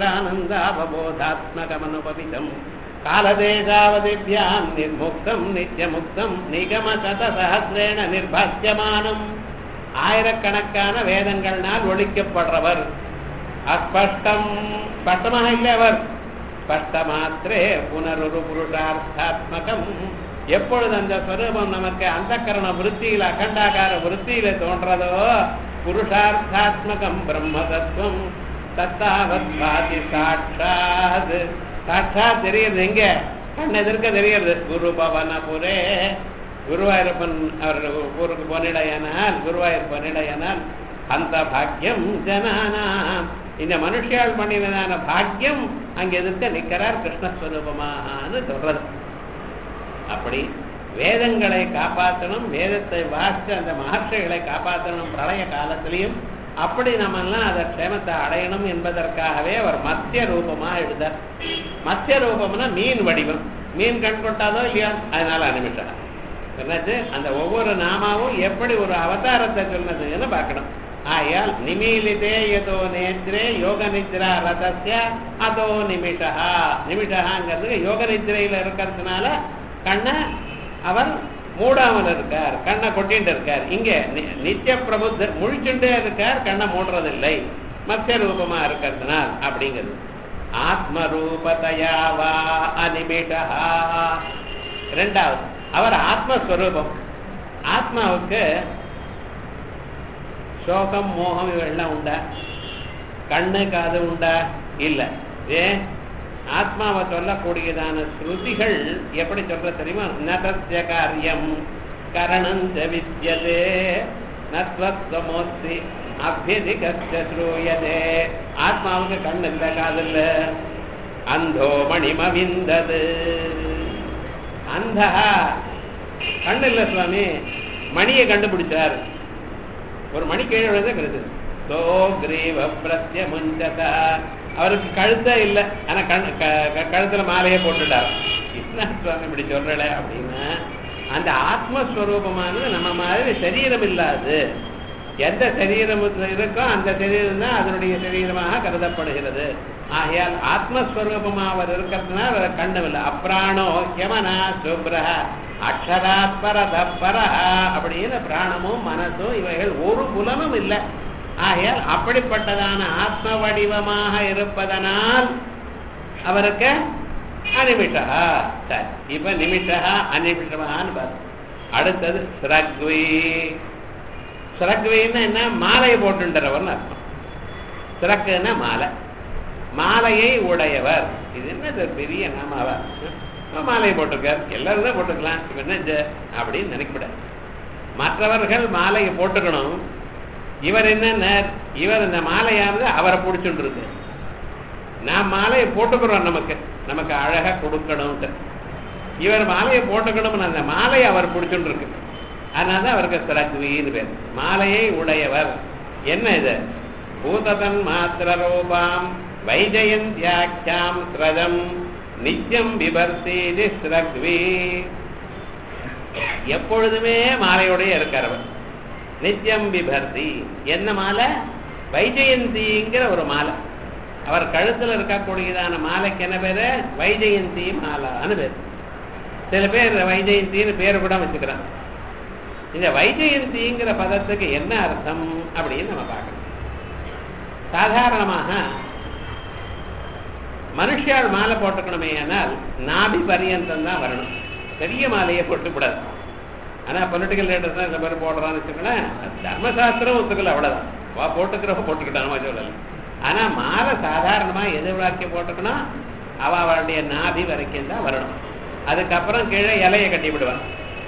சாந்திரானந்தாபபோதாத்மகமனுபவிதம் காலதேசாவதித்யாம் நிர்முக்தம் நித்தியமுக்தம் நிகம சதசஹசிரேண நிர்பாக்கியமானம் ஆயிரக்கணக்கான வேதங்கள்னால் ஒழிக்கப்படுறவர் அஸ்பஷ்டம் ஸ்பஷ்டமாக இல்லை அவர் ஸ்பஷ்டமாத்திரே புனரொரு புருஷார்த்தாத்மகம் எப்பொழுது அந்த ஸ்வரூபம் நமக்கு அந்த கரண விருத்தியில அகண்டாகார விருத்தியில தோன்றதோ புருஷார்த்தாத்மகம் பிரம்ம தத்துவம் தத்தாவத் பாதி சாட்சாத் சாட்சாத் தெரியுது எங்க கண் எதிர்க்க தெரியுது குரு பவனபுரே குருவாயூரப்பன் அவர் ஊருக்கு பொன்னிடையானால் குருவாயூர் பொன்னிடையானால் அந்த பாக்கியம் ஜனானாம் இந்த மனுஷியால் பண்ணினதான பாக்கியம் அங்க எதிர்க்க நிக்கிறார் கிருஷ்ணஸ்வரூபமானு சொல்றது அப்படி வேதங்களை காப்பாற்றணும் வேதத்தை வாசித்து அந்த மகர்ஷிகளை காப்பாற்றணும் பிரளய காலத்திலையும் அப்படி நம்மெல்லாம் அதை க்ஷேமத்தை அடையணும் என்பதற்காகவே அவர் மத்திய ரூபமா எழுதார் மத்திய ரூபம்னா மீன் வடிவம் மீன் கண் கொட்டாதோ இல்லையா அதனால அனுமிட்டார் என்னாச்சு அந்த ஒவ்வொரு நாமாவும் எப்படி ஒரு அவதாரத்தை சொன்னதுன்னு பார்க்கணும் ஆயால் நிமீலிதே யதோ நேத்ரே யோக நித்ரா ரதஸ்ய அதோ நிமிஷா நிமிஷாங்கிறதுக்கு யோக நித்ரையில இருக்கிறதுனால கண்ணை அவர் மூடாமல் இருக்கார் கண்ணை கொட்டிட்டு இருக்கார் இங்க நி- நித்திய பிரபுத்தர் முழிச்சுட்டே இருக்கார் கண்ணை மூடுறதில்லை மத்திய ரூபமா இருக்கிறதுனால் அப்படிங்கிறது ஆத்ம ரூபதயா வா அனிமிஷா ரெண்டாவது அவர் ஆத்மஸ்வரூபம் ஆத்மாவுக்கு சோகம் மோகம் இவெல்லாம் உண்டா கண்ணு காது உண்டா இல்ல ஏன் ஆத்மாவை சொல்லக்கூடியதான ஸ்ருதிகள் எப்படி சொல்ற தெரியுமா நதஸ்ய காரியம் கரணஞ்ச வித்யதே நத்வத்வமோஸ்தி அபியதிகச்ச ஸ்ரூயதே ஆத்மாவுக்கு கண் இல்ல காது இல்ல அந்தோ மணிமவிந்தது அந்த கண்ணு இல்ல சுவாமி மணியை கண்டுபிடிச்சார் ஒரு மணி கீழே விழுந்தா கிடைச்சது சோ கிரீவ பிரத்ய முஞ்சதா அவருக்கு கழுத்தே இல்லை ஆனா கண் க- க- கழுத்துல மாலையே போட்டுட்டார் என்ன சுவாமி இப்படி சொல்றல அப்படின்னா அந்த ஆத்மஸ்வரூபமானது நம்ம மாதிரி சரீரம் இல்லாது எந்த சரீரம் இருக்கோ அந்த சரீரம் தான் அதனுடைய சரீரமாக கருதப்படுகிறது ஆகையால் ஆத்மஸ்வரூபமாக அவர் இருக்கிறதுனால அவர் கண்டவில்லை அப்ராணோ யமனா சுப்ரஹ அக்ஷராத் பரத பரஹ அப்படின்னு பிராணமும் மனசும் இவைகள் ஒரு புலனும் இல்லை ஆகையால் அப்படிப்பட்டதான ஆத்ம வடிவமாக இருப்பதனால் அவருக்கு அனிமிஷா சரி இப்ப நிமிஷா அனிமிஷமான்னு பாரு அடுத்தது ஸ்ரக்வி ஸ்ரக்வின்னா என்ன மாலையை போட்டுன்றவர்னு அர்த்தம் ஸ்ரக்குன்னா மாலை மாலையை உடையவர் இது என்னது பெரிய நாமாவா அஹ் மாலையை போட்டிருக்கார் எல்லாரும் தான் போட்டுக்கலாம் இப்ப என்ன இது? அப்படின்னு நினைக்கப்படாது மற்றவர்கள் மாலையை போட்டுக்கணும் இவர் என்ன இவர் இந்த மாலையானது அவரை பிடிச்சுட்டு இருக்கு நான் மாலையை போட்டுக்கிறோம் நமக்கு நமக்கு அழகா கொடுக்கணும்ட்டு இவர் மாலையை போட்டுக்கணும் அந்த மாலையை அவர் பிடிச்சுட்டு இருக்கு அதனால தான் அவருக்கு சிறகுவின்னு பேர் மாலையை உடையவர் என்ன இது பூததன் மாத்திர ரூபாம் வைஜயந்தியாக்கியாம் ஸ்ரதம் நித்தியம் விபர்த்தீதி ஸ்ரக்வி எப்பொழுதுமே மாலையோடய இருக்கிறவர் நித்தியம் விபர்த்தி என்ன மாலை வைஜெயந்திங்கிற ஒரு மாலை அவர் கழுத்துல இருக்கக்கூடியதான மாலைக்கு என்ன பேரு வைஜெயந்தி மாலான்னு பேர் சில பேர் வைஜெயந்தின்னு பேர் கூட வச்சுக்கிறாங்க இந்த வைஜெயந்திங்கிற பதத்துக்கு என்ன அர்த்தம் அப்படின்னு நம்ம பார்க்கணும் சாதாரணமாக மனுஷியால் மாலை போட்டுக்கணுமே ஆனால் நாபி பரியந்தம் தான் வரணும் பெரிய மாலையை போட்டுக்கூடாது ஆனா பொலிட்டிக்கல் லீடர்ஸ் தான் இந்த மாதிரி போடுறான்னு வச்சுக்கோங்களேன் தர்மசாஸ்திரம் ஒத்துக்கல அவ்வளவுதான் வா போட்டுக்கிறவ போட்டுக்கிட்டானுமா சொல்லல ஆனா மாலை சாதாரணமா எது வாக்கிய போட்டுக்கணும் அவ அவளுடைய நாபி வரைக்கும் தான் வரணும் அதுக்கப்புறம் கீழே இலையை கட்டி விடுவான்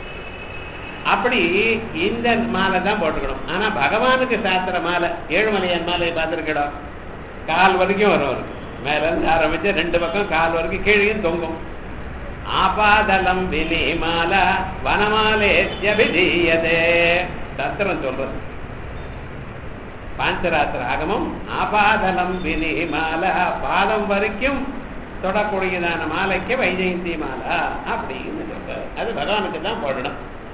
அப்படி இந்த மாலை தான் போட்டுக்கணும் ஆனா பகவானுக்கு சாத்திர மாலை ஏழுமலையான் மாலையை பார்த்துருக்கணும் கால் வரைக்கும் வரும் அவருக்கு மேல இருந்து ஆரம்பிச்சு ரெண்டு பக்கம் கால் வரைக்கும் கீழேயும் தொங்கும் ஆபாதலம் வினிமால வனமாலேத்யபிதீயதே சத்திரம் சொல்றது பாஞ்சராத்திர ஆகமம் ஆபாதலம் வினிமால பாதம் வரைக்கும் தொடக்கூடியதான மாலைக்கு வைஜெயந்தி மாலா அப்படின்னு சொல்றாரு அது பகவானுக்கு தான் போடணும்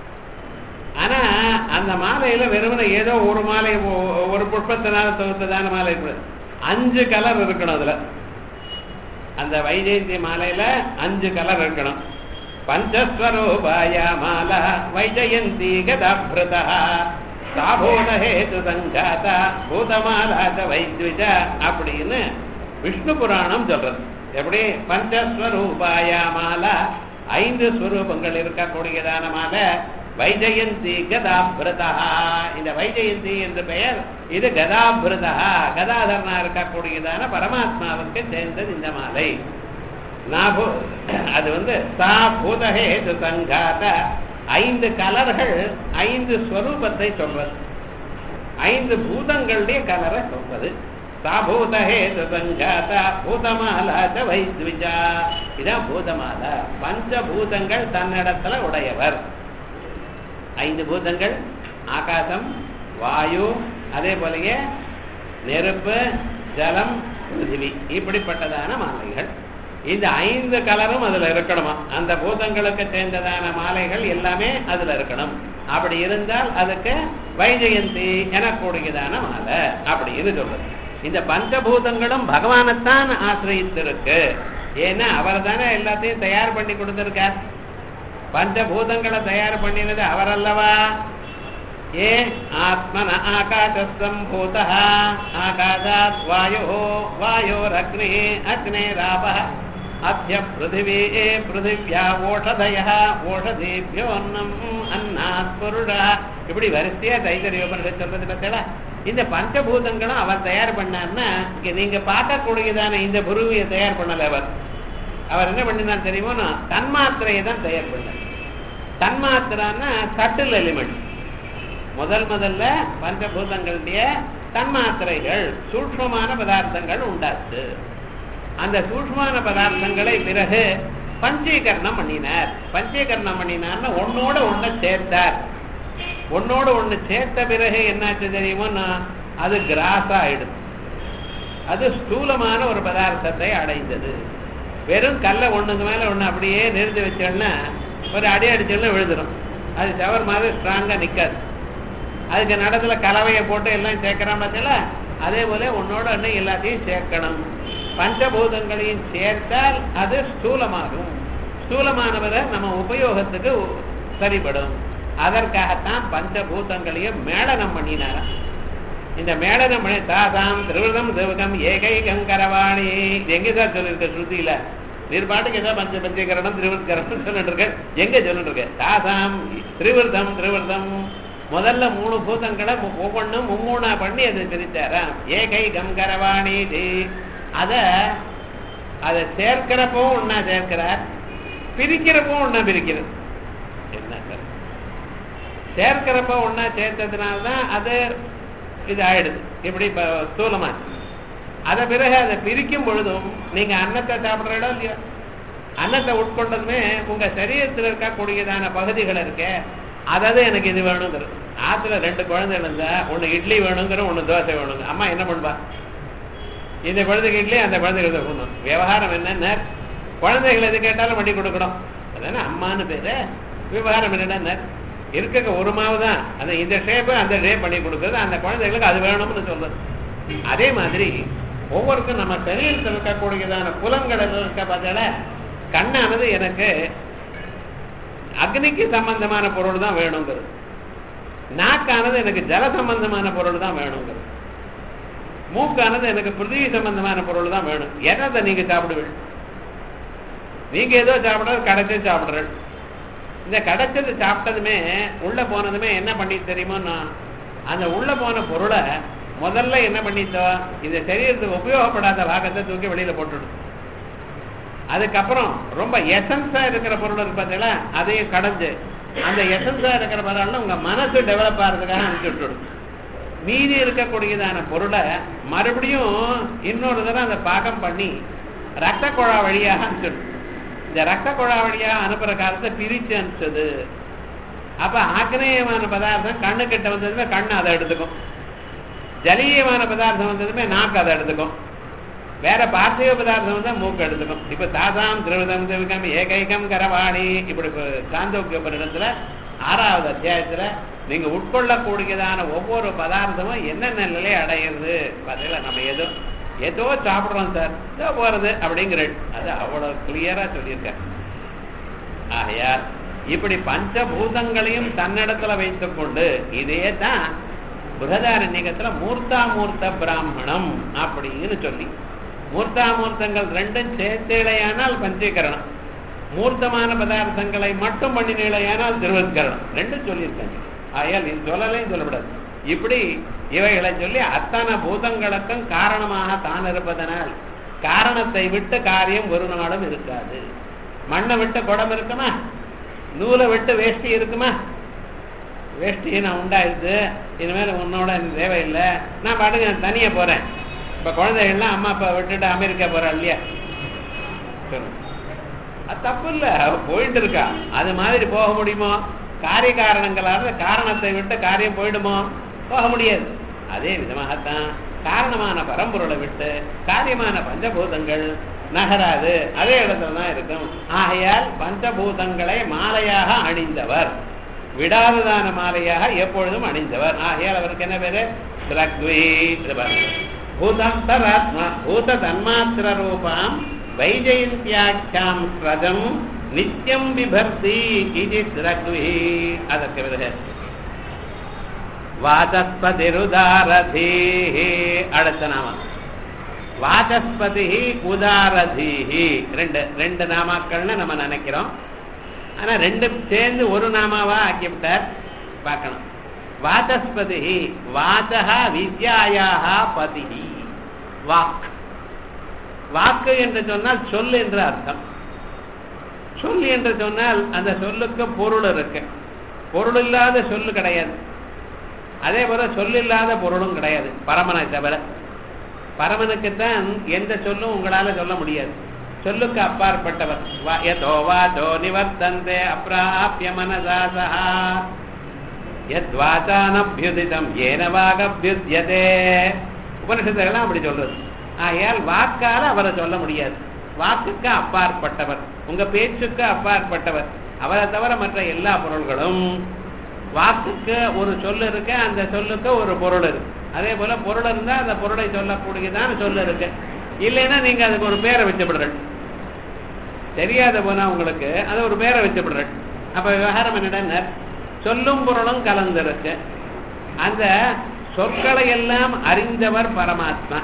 ஆனா அந்த மாலையில வெறுமனை ஏதோ ஒரு மாலை ஒ- ஒரு புஷ்பத்தினால தொகுத்ததான மாலை இருக்குது அஞ்சு கலர் இருக்கணும் அதுல அந்த வைஜெயந்தி மாலையில அஞ்சு கலர் இருக்கணும் பஞ்சஸ்வரூபாய மாலா வைஜயந்தி கதாபிரதா சாபூதஹேது சங்காத பூதமாலாத வைத்விஜ அப்படின்னு விஷ்ணு புராணம் சொல்றது எப்படி பஞ்சஸ்வரூபாய மாலா ஐந்து ஸ்வரூபங்கள் இருக்கக்கூடியதான மாலை வைஜயந்தி கதாபிரதா இந்த வைஜயந்தி என்ற பெயர் இது கதாபிரதா கதாதரனா இருக்கக்கூடியதான பரமாத்மாவுக்கு சேர்ந்தது இந்த மாலை நாபு அது வந்து சா பூதஹேது சங்காத ஐந்து கலர்கள் ஐந்து ஸ்வரூபத்தை சொல்வது ஐந்து பூதங்களுடைய கலரை சொல்வது சாபூதஹேது சங்காத பூதமாலாத வைத்விஜா இதான் பூதமாலா பஞ்சபூதங்கள் தன்னிடத்துல உடையவர் ஐந்து பூதங்கள் ஆகாசம் வாயு அதே போலயே நெருப்பு ஜலம் பிருத்திவி இப்படிப்பட்டதான மாலைகள் இந்த ஐந்து கலரும் அதுல இருக்கணுமா அந்த பூதங்களுக்கு சேர்ந்ததான மாலைகள் எல்லாமே அதுல இருக்கணும் அப்படி இருந்தால் அதுக்கு வைஜெயந்தி எனக்கூடியதான மாலை அப்படின்னு சொல்றது இந்த பஞ்சபூதங்களும் பகவானைத்தான் ஆசிரியத்திருக்கு ஏன்னா அவர் தானே எல்லாத்தையும் தயார் பண்ணி கொடுத்திருக்கார் பஞ்சபூதங்களை தயார் பண்ணினது அவர் அல்லவா ஏ ஆத்மன ஆகாசம்பூத ஆகாசாத் வாயோ வாயோரக்னி அக்னேராப அத்திய பிருத்திவி பிருத்திவியா ஓஷதய ஓஷதேபியோன்னம் அன்னாத் புருடா இப்படி வரிசையா தைத்தரிய உபனிஷத் சொல்றது பார்த்தா இந்த பஞ்சபூதங்களும் அவர் தயார் பண்ணார்னா இங்க நீங்க பார்க்கக்கூடியதான இந்த புருவியை தயார் பண்ணல அவர் அவர் என்ன பண்ணினார் தெரியுமா தன்மாத்திரையை தான் தயார் பண்ணார் தன்மாத்திரான்னா சட்டில் எலிமெண்ட் முதல் முதல்ல பஞ்சபூதங்களுடைய தன்மாத்திரைகள் சூக்ஷ்மமான பதார்த்தங்கள் உண்டாச்சு அந்த சூக்ஷ்மமான பதார்த்தங்களை பிறகு பஞ்சீகரணம் பண்ணினார் பஞ்சீகரணம் பண்ணினார்னா ஒன்னோட ஒண்ணு சேர்த்தார் ஒன்னோட ஒண்ணு சேர்த்த பிறகு என்னாச்சு தெரியுமோ அது கிராஸ் ஆயிடுது அது ஸ்தூலமான ஒரு பதார்த்தத்தை அடைந்தது வெறும் கல்லை ஒண்ணுக்கு மேல ஒண்ணு அப்படியே நிறுத்தி வச்சோன்னா ஒரு அடி அடிச்சோன்னா விழுந்துடும் அது சவர் மாதிரி ஸ்ட்ராங்கா நிக்காது அதுக்கு நடத்துல கலவையை போட்டு எல்லாம் சேர்க்கிறான் பார்த்தீங்களா அதே போல உன்னோட ஒண்ணு எல்லாத்தையும் சேர்க்கணும் பஞ்சபூதங்களையும் சேர்த்தால் அது ஸ்தூலமாகும் ஸ்தூலமானவரை நம்ம உபயோகத்துக்கு சரிபடும் அதற்காகத்தான் பஞ்சபூதங்களையும் மேளனம் பண்ணினாராம் இந்த மேடனம் பண்ணி தாசாம் திருவிதம் திவகம் ஏகைகம் கரவாணி இது எங்க சார் சொல்லியிருக்க ஸ்ருதியில நீர் பாட்டுக்கு ஏதோ பஞ்ச பஞ்சகரணம் திருவிற்கரணம் சொல்லிட்டு இருக்க எங்க சொல்லிட்டு இருக்க தாசாம் திரிவிருதம் திரிவிருதம் முதல்ல மூணு பூதங்களை மு- ஒவ்வொன்றும் மும்மூணா பண்ணி அதை பிரித்தாராம் ஏகை கம் கரவாணி அத அதை சேர்க்கிறப்போ ஒன்னா சேர்க்கிறார் பிரிக்கிறப்போ ஒன்னா பிரிக்கிறது என்ன சார் சேர்க்கிறப்ப ஒன்னா சேர்த்ததுனால்தான் அது இது ஆயிடுது இப்படி இப்ப ஸ்தூலமாச்சு அதை பிறகு அதை பிரிக்கும் பொழுதும் நீங்க அன்னத்தை சாப்பிடுற இடம் இல்லையா அன்னத்தை உட்கொண்டதுமே உங்க சரீரத்தில் இருக்கக்கூடியதான பகுதிகள் இருக்கே அதாவது எனக்கு இது வேணுங்கிறது ஆத்துல ரெண்டு குழந்தைகள் இருந்தா ஒண்ணு இட்லி வேணுங்கிற ஒண்ணு தோசை வேணுங்க அம்மா என்ன பண்ணுவா இந்த குழந்தைக்கு இட்லி அந்த குழந்தைக்கு தோசை வேணும் விவகாரம் என்னன்னா குழந்தைகள் எது கேட்டாலும் பண்ணி கொடுக்கணும் அதானே அம்மான்னு பேரு விவகாரம் என்னன்னா இருக்க ஒரு மாவு தான் அந்த இந்த ஷேப்பு அந்த ஷேப் பண்ணி கொடுக்குறது அந்த குழந்தைகளுக்கு அது வேணும்னு சொல்றது அதே மாதிரி ஒவ்வொருக்கும் நம்ம சரீரத்தில் இருக்கக்கூடியதான புலங்கள் எல்லாம் இருக்க பார்த்தால கண்ணானது எனக்கு அக்னிக்கு சம்பந்தமான பொருள் தான் வேணுங்கிறது நாக்கானது எனக்கு ஜல சம்பந்தமான பொருள் தான் வேணுங்கிறது மூக்கானது எனக்கு பிருத்திவி சம்பந்தமான பொருள் தான் வேணும் எதை நீங்க சாப்பிடுவீங்க நீங்க ஏதோ சாப்பிடுறது கடைச்சே சாப்பிடுறது இந்த கடைச்சது சாப்பிட்டதுமே உள்ள போனதுமே என்ன பண்ணி தெரியுமோன்னா அந்த உள்ள போன பொருளை முதல்ல என்ன பண்ணித்தோ இந்த சரீரத்துக்கு உபயோகப்படாத பாகத்தை தூக்கி வெளியில போட்டுடும் அதுக்கப்புறம் ரொம்ப எசன்ஸா இருக்கிற பொருள் இருக்கு பார்த்தீங்களா அதையும் கடைஞ்சு அந்த எசன்ஸா இருக்கிற பொருள் உங்க மனசு டெவலப் ஆகிறதுக்காக அனுப்பிச்சு விட்டுடும் மீதி இருக்கக்கூடியதான பொருளை மறுபடியும் இன்னொரு தடவை அந்த பாகம் பண்ணி ரத்த குழா வழியாக அனுப்பிச்சிடும் இந்த ரத்த குழா வழியாக அனுப்புற காலத்தை பிரிச்சு அனுப்பிச்சது அப்ப ஆக்கினேயமான பதார்த்தம் கண்ணு கிட்ட வந்ததுமே கண்ணு அதை எடுத்துக்கும் ஜலீயமான பதார்த்தம் வந்ததுமே நாக்கு அதை எடுத்துக்கும் வேற பார்த்திவ பதார்த்தம் வந்தா மூக்கு எடுத்துக்கும் இப்ப தாசாம் திருவிதம் திருவிகம் ஏகைகம் கரவாணி இப்படி சாந்தோக்கிய பரிடத்துல ஆறாவது அத்தியாயத்துல நீங்க உட்கொள்ளக்கூடியதான ஒவ்வொரு பதார்த்தமும் என்னென்ன நிலையை அடையிறது பார்த்தீங்களா நம்ம ஏதோ ஏதோ சாப்பிடுறோம் சார் ஏதோ போறது அப்படிங்கிற அது அவ்வளவு கிளியரா சொல்லியிருக்காரு ஆகையால் இப்படி பஞ்சபூதங்களையும் தன்னிடத்துல வைத்துக் கொண்டு இதே தான் புரதாரண்யத்துல மூர்த்தாமூர்த்த பிராமணம் அப்படின்னு சொல்லி மூர்த்தாமூர்த்தங்கள் ரெண்டும் சேர்த்தேழையானால் பஞ்சீகரணம் மூர்த்தமான பதார்த்தங்களை மட்டும் பண்ணினேழையானால் திருவத்கரணம் ரெண்டும் சொல்லியிருக்காங்க ஆயால் இது சொல்லலையும் சொல்லப்படாது இப்படி இவைகளை சொல்லி அத்தனை பூதங்களுக்கும் காரணமாக தான் இருப்பதனால் காரணத்தை விட்டு காரியம் ஒரு நாளும் இருக்காது மண்ணை விட்டு குடம் இருக்குமா நூலை விட்டு வேஷ்டி இருக்குமா வேஷ்டி நான் உண்டாயிருது இனிமேல் உன்னோட எனக்கு தேவையில்லை நான் பாட்டுக்கு நான் தனியா போறேன் இப்ப குழந்தைகள்லாம் அம்மா அப்பா விட்டுட்டு அமெரிக்கா போறா இல்லையா சொல்லுங்க அது தப்பு இல்ல அவ போயிட்டு இருக்கா அது மாதிரி போக முடியுமோ காரிய காரணங்களால காரணத்தை விட்டு காரியம் போயிடுமோ போக முடியாது அதே விதமாகத்தான் காரணமான பரம்பொருளை விட்டு காரியமான பஞ்சபூதங்கள் நகராது அதே இடத்துல தான் இருக்கும் ஆகையால் பஞ்சபூதங்களை மாலையாக அணிந்தவர் விடாததான மாலையாக எப்பொழுதும் அணிந்தவர் ஆகையால் அவருக்கு என்ன பேரு திரக்வி பூதாந்தராத்மா பூத தன்மாத்திர ரூபாம் வைஜெயந்தியாக்கியாம் ஸ்ரஜம் நித்தியம் பிபர்த்தி இது திரக்வி அதற்கு விதக வாசஸ்பதிருதாரதீ அடுத்த நாமம் வாசஸ்பதி உதாரதீஹி ரெண்டு ரெண்டு நாமாக்கள்னு நம்ம நினைக்கிறோம் ஆனா ரெண்டு சேர்ந்து ஒரு நாமாவா ஆக்கிவிட்டார் பார்க்கணும் வாசஸ்பதி வாசகா வித்யாயாக பதிஹி வாக் வாக்கு என்று சொன்னால் சொல் என்று அர்த்தம் சொல் என்று சொன்னால் அந்த சொல்லுக்கு பொருள் இருக்கு பொருள் இல்லாத சொல்லு கிடையாது அதே போல சொல்லில்லாத பொருளும் கிடையாது பரமனை தவிர பரமனுக்குத்தான் எந்த சொல்லும் உங்களால சொல்ல முடியாது சொல்லுக்கு அப்பாற்பட்டவர் வா- யதோ வாச்சோ நிவர்த்தந்தே அப்பிராபிய மனசாசா யத்வாச்சானபியுதிதம் ஏன வாகபியுத்யதே உபனிஷத்துகள்லாம் அப்படி சொல்றது ஆகையால் வாக்கால அவரை சொல்ல முடியாது வாக்குக்கு அப்பாற்பட்டவர் உங்க பேச்சுக்கு அப்பாற்பட்டவர் அவரை தவிர மற்ற எல்லா பொருள்களும் வாக்குக்கு ஒரு சொல் இருக்கு அந்த சொல்லுக்கு ஒரு பொருள் இருக்கு அதே போல பொருள் இருந்தா அந்த பொருளை சொல்லக்கூடியதான சொல் இருக்கு இல்லைன்னா நீங்க அதுக்கு ஒரு பேரை வச்சுப்படுறீங்க தெரியாத போனா உங்களுக்கு அது ஒரு பேரை வச்சுப்படுறேன் அப்ப விவகாரம் என்னடா சொல்லும் பொருளும் கலந்திருக்கு அந்த சொற்களை எல்லாம் அறிந்தவர் பரமாத்மா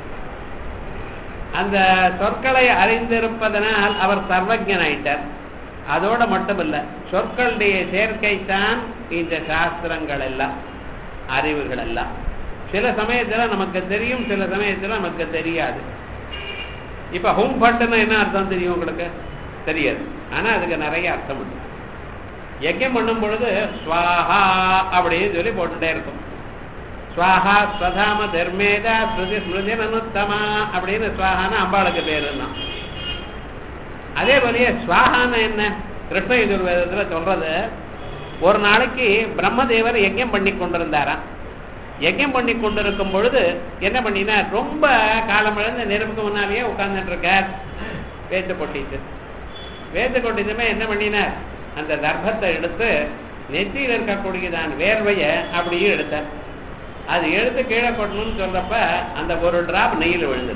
அந்த சொற்களை அறிந்திருப்பதனால் அவர் சர்வஜனாயிட்டார் அதோட மட்டுமல்ல சொற்களுடைய சேர்க்கைத்தான் இந்த சாஸ்திரங்கள் எல்லாம் அறிவுகள் எல்லாம் சில சமயத்துல நமக்கு தெரியும் சில சமயத்துல நமக்கு தெரியாது இப்ப ஹோம் ஃபட்டுன்னா என்ன அர்த்தம் தெரியும் உங்களுக்கு தெரியாது ஆனா அதுக்கு நிறைய அர்த்தம் உண்டு யஜ்யம் பண்ணும் பொழுது ஸ்வாஹா அப்படின்னு சொல்லி போட்டுட்டே இருக்கும் ஸ்வாஹா ஸ்வதாம தர்மேதா ஸ்ருதி ஸ்மிருதி அனுத்தமா அப்படின்னு ஸ்வாஹான்னு அம்பாளுக்கு பேருன்னா அதே போலயே ஸ்வாஹான்னு என்ன கிருஷ்ண யஜுர்வேதத்துல சொல்றது ஒரு நாளைக்கு பிரம்மதேவர் யஜ்யம் பண்ணி கொண்டிருந்தாராம் யஜ்யம் பண்ணி கொண்டிருக்கும் பொழுது என்ன பண்ணினா ரொம்ப காலம் இழந்து நெருப்புக்கு முன்னாலேயே உட்கார்ந்துட்டு இருக்கார் பேச்சு கொட்டிட்டு வேத்து கொட்டிட்டுமே என்ன பண்ணினார் அந்த தர்ப்பத்தை எடுத்து நெத்தியில் இருக்கக்கூடியதான் வேர்வைய அப்படியே எடுத்தார் அது எடுத்து கீழே கொட்டணும்னு சொல்றப்ப அந்த ஒரு டிராப் நெய்யில் விழுந்தது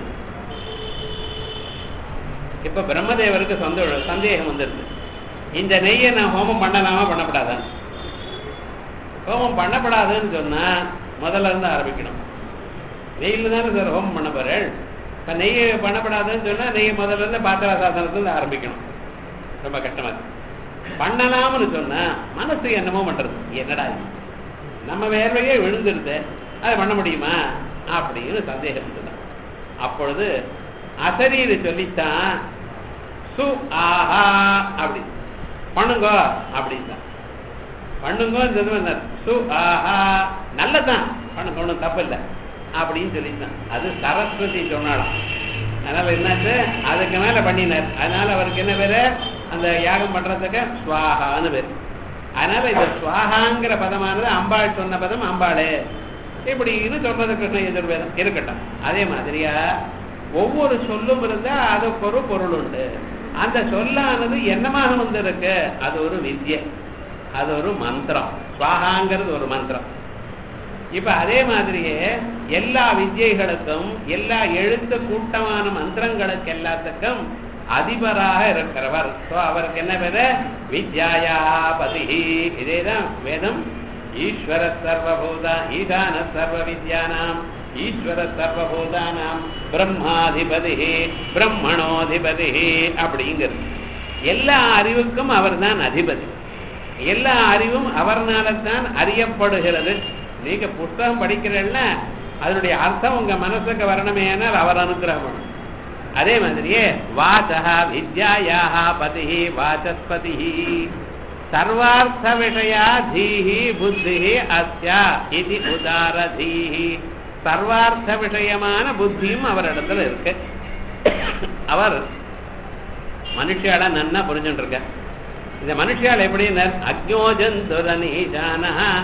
இப்ப பிரம்மதேவருக்கு சொந்த சந்தேகம் வந்துருது இந்த நெய்யை நான் ஹோமம் பண்ணலாமா பண்ணப்படாதான் ஹோமம் பண்ணப்படாதுன்னு சொன்னா முதல்ல இருந்து ஆரம்பிக்கணும் நெய்யில் தானே சார் ஹோமம் பண்ண போறேன் இப்போ நெய் பண்ணப்படாதுன்னு சொன்னா நெய் முதல்ல இருந்து பாத்திர சாசனத்துல ஆரம்பிக்கணும் ரொம்ப கஷ்டமா இருக்கு பண்ணலாம்னு சொன்னா மனசு என்னமோ பண்றது என்னடா இது? நம்ம வேர்வையே விழுந்துருது அதை பண்ண முடியுமா அப்படின்னு சந்தேகம் சொன்னான் அப்பொழுது அசரீர் சொல்லித்தான் சு ஆஹா அப்படி பண்ணுங்க அப்படின்தான் பண்ணுங்க சு ஆஹா நல்லதான் பண்ணுங்க ஒன்றும் தப்பு இல்லை அப்படின்னு சொல்லித்தான் அது சரஸ்வதி சொன்னாலாம் அதனால என்னாச்சு அதுக்கு மேல பண்ணினார் அதனால அவருக்கு என்ன பேரு அந்த யாகம் பண்றதுக்கு சுவாகான்னு பேர் அதனால இந்த சுவாகாங்கிற பதமானது அம்பாள் சொன்ன பதம் அம்பாளே இப்படி இது சொல்றது கிருஷ்ண எதிர்வேதம் இருக்கட்டும் அதே மாதிரியா ஒவ்வொரு சொல்லும் இருந்தா அதுக்கு ஒரு பொருள் உண்டு அந்த சொல்லானது என்னமாக வந்திருக்கு அது ஒரு வித்யை அது ஒரு மந்திரம் சுவாகாங்கிறது ஒரு மந்திரம் இப்ப அதே மாதிரியே எல்லா வித்யைகளுக்கும் எல்லா எழுத்து கூட்டமான மந்திரங்களுக்கு எல்லாத்துக்கும் அதிபராக இருக்கிறவர் So, அவருக்கு என்ன பேரு வித்யாயா பதி இதேதான் வேதம் ஈஸ்வர சர்வபூதா ஈசான சர்வ வித்யானாம் ஈஸ்வர சர்வபூதானாம் பிரம்மாதிபதி பிரம்மணோதிபதி அப்படிங்கிறது எல்லா அறிவுக்கும் அவர்தான் அதிபதி எல்லா அறிவும் அவர்னால தான் அறியப்படுகிறது நீங்க புஸ்தகம் படிக்கிறீங்கன்னா அதனுடைய அர்த்தம் உங்க மனசுக்கு வரணுமேனால் அவர் அனுகிரகம் பண்ணணும். அதே மாதிரியே வாசா வித்யாயாக பதி வாசஸ்பதி சர்வார்த்த விஷயா தீஹி புத்தி அஸ்யா இது உதார தீஹி சர்வார்த்த விஷயமான புத்தியும் அவரிடத்துல இருக்கு அவர் மனுஷியால நன்னா புரிஞ்சுட்டு இருக்க இந்த மனுஷியால் எப்படின்னு அக்ஞோஜந்துரனீஜான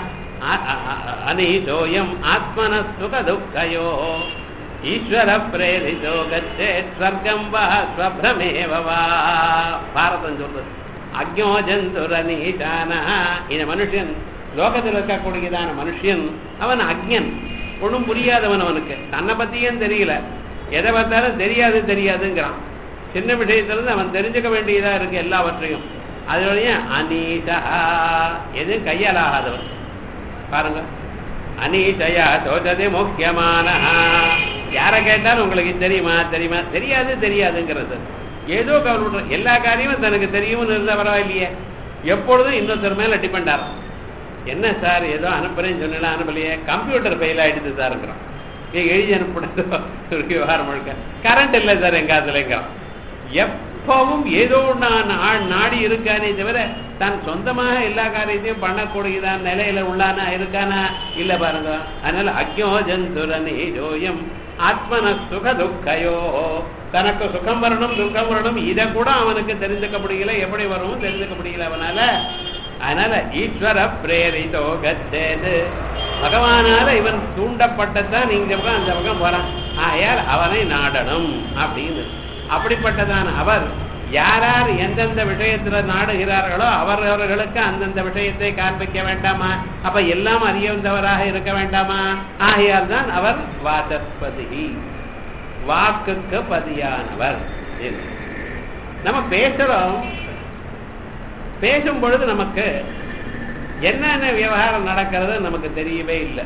அனீஜோயம் ஆத்மன சுக துக்கயோ ஈஸ்வர பிரேரிதோ கச்சே ஸ்வர்க்கம் வா ஸ்வப்ரமேவ வா பாரதம் சொல்றது அக்ஞோஜந்துரனீஜான இந்த மனுஷன் லோகத்தில் இருக்கக்கூடியதான மனுஷன் அவன் அக்ஞன் ஒன்றும் புரியாதவன் அவனுக்கு தன்னை பத்தியும் தெரியல எதை பார்த்தாலும் தெரியாது தெரியாதுங்கிறான் சின்ன விஷயத்துல இருந்து அவன் தெரிஞ்சுக்க வேண்டியதா இருக்கு எல்லாவற்றையும் அதோடைய அனீஷா எதுவும் கையால் ஆகாதவன் பாருங்க அனீஷயா சோததி முக்கியமான யாரை கேட்டாலும் உங்களுக்கு தெரியுமா தெரியுமா தெரியாது தெரியாதுங்கிறது ஏதோ கவலை எல்லா காரியமும் தனக்கு தெரியும்னு இருந்தா பரவாயில்லையே எப்பொழுதும் இன்னொருத்தர் மேல டிபெண்ட் ஆகும் என்ன சார் ஏதோ அனுப்புறேன்னு சொன்னா அனுப்பலையே கம்ப்யூட்டர் ஃபெயில் ஆயிடுது சார் இருக்கிறோம் நீங்க எழுதி அனுப்பினதோ ஒரு விவகாரம் முழுக்க கரண்ட் இல்லை சார் எங்க அதுலங்கிறோம் எப்பவும் ஏதோ நான் ஆள் நாடி இருக்கானே தவிர தான் சொந்தமாக எல்லா காரியத்தையும் பண்ணக்கூடியதான் நிலையில உள்ளானா இருக்கானா இல்ல பாருங்க அதனால அக்யோ ஜந்துரனே ஜோயம் ஆத்மன சுக துக்கயோ தனக்கு சுகம் வரணும் துக்கம் வரணும் இதை கூட அவனுக்கு தெரிஞ்சுக்க முடியல எப்படி வரும் தெரிஞ்சுக்க முடியல அவனால அதனால ஈஸ்வர பிரேரிதோ கச்சேது பகவானால இவன் தூண்டப்பட்டதான் இந்த பக்கம் அந்த பக்கம் போறான் ஆயால் அவனை நாடணும் அப்படின்னு அப்படிப்பட்டதான அவர் யார் யார் எந்தெந்த விஷயத்துல நாடுகிறார்களோ அவரவர்களுக்கு அந்தந்த விஷயத்தை காண்பிக்க வேண்டாமா அப்ப எல்லாம் அறியவந்தவராக இருக்க வேண்டாமா ஆகையால் தான் அவர் வாசஸ்பதி வாக்குக்கு பதியானவர் என்று. நம்ம பேசுறோம் பேசும் பொழுது நமக்கு என்னென்ன விவகாரம் நடக்கிறது நமக்கு தெரியவே இல்லை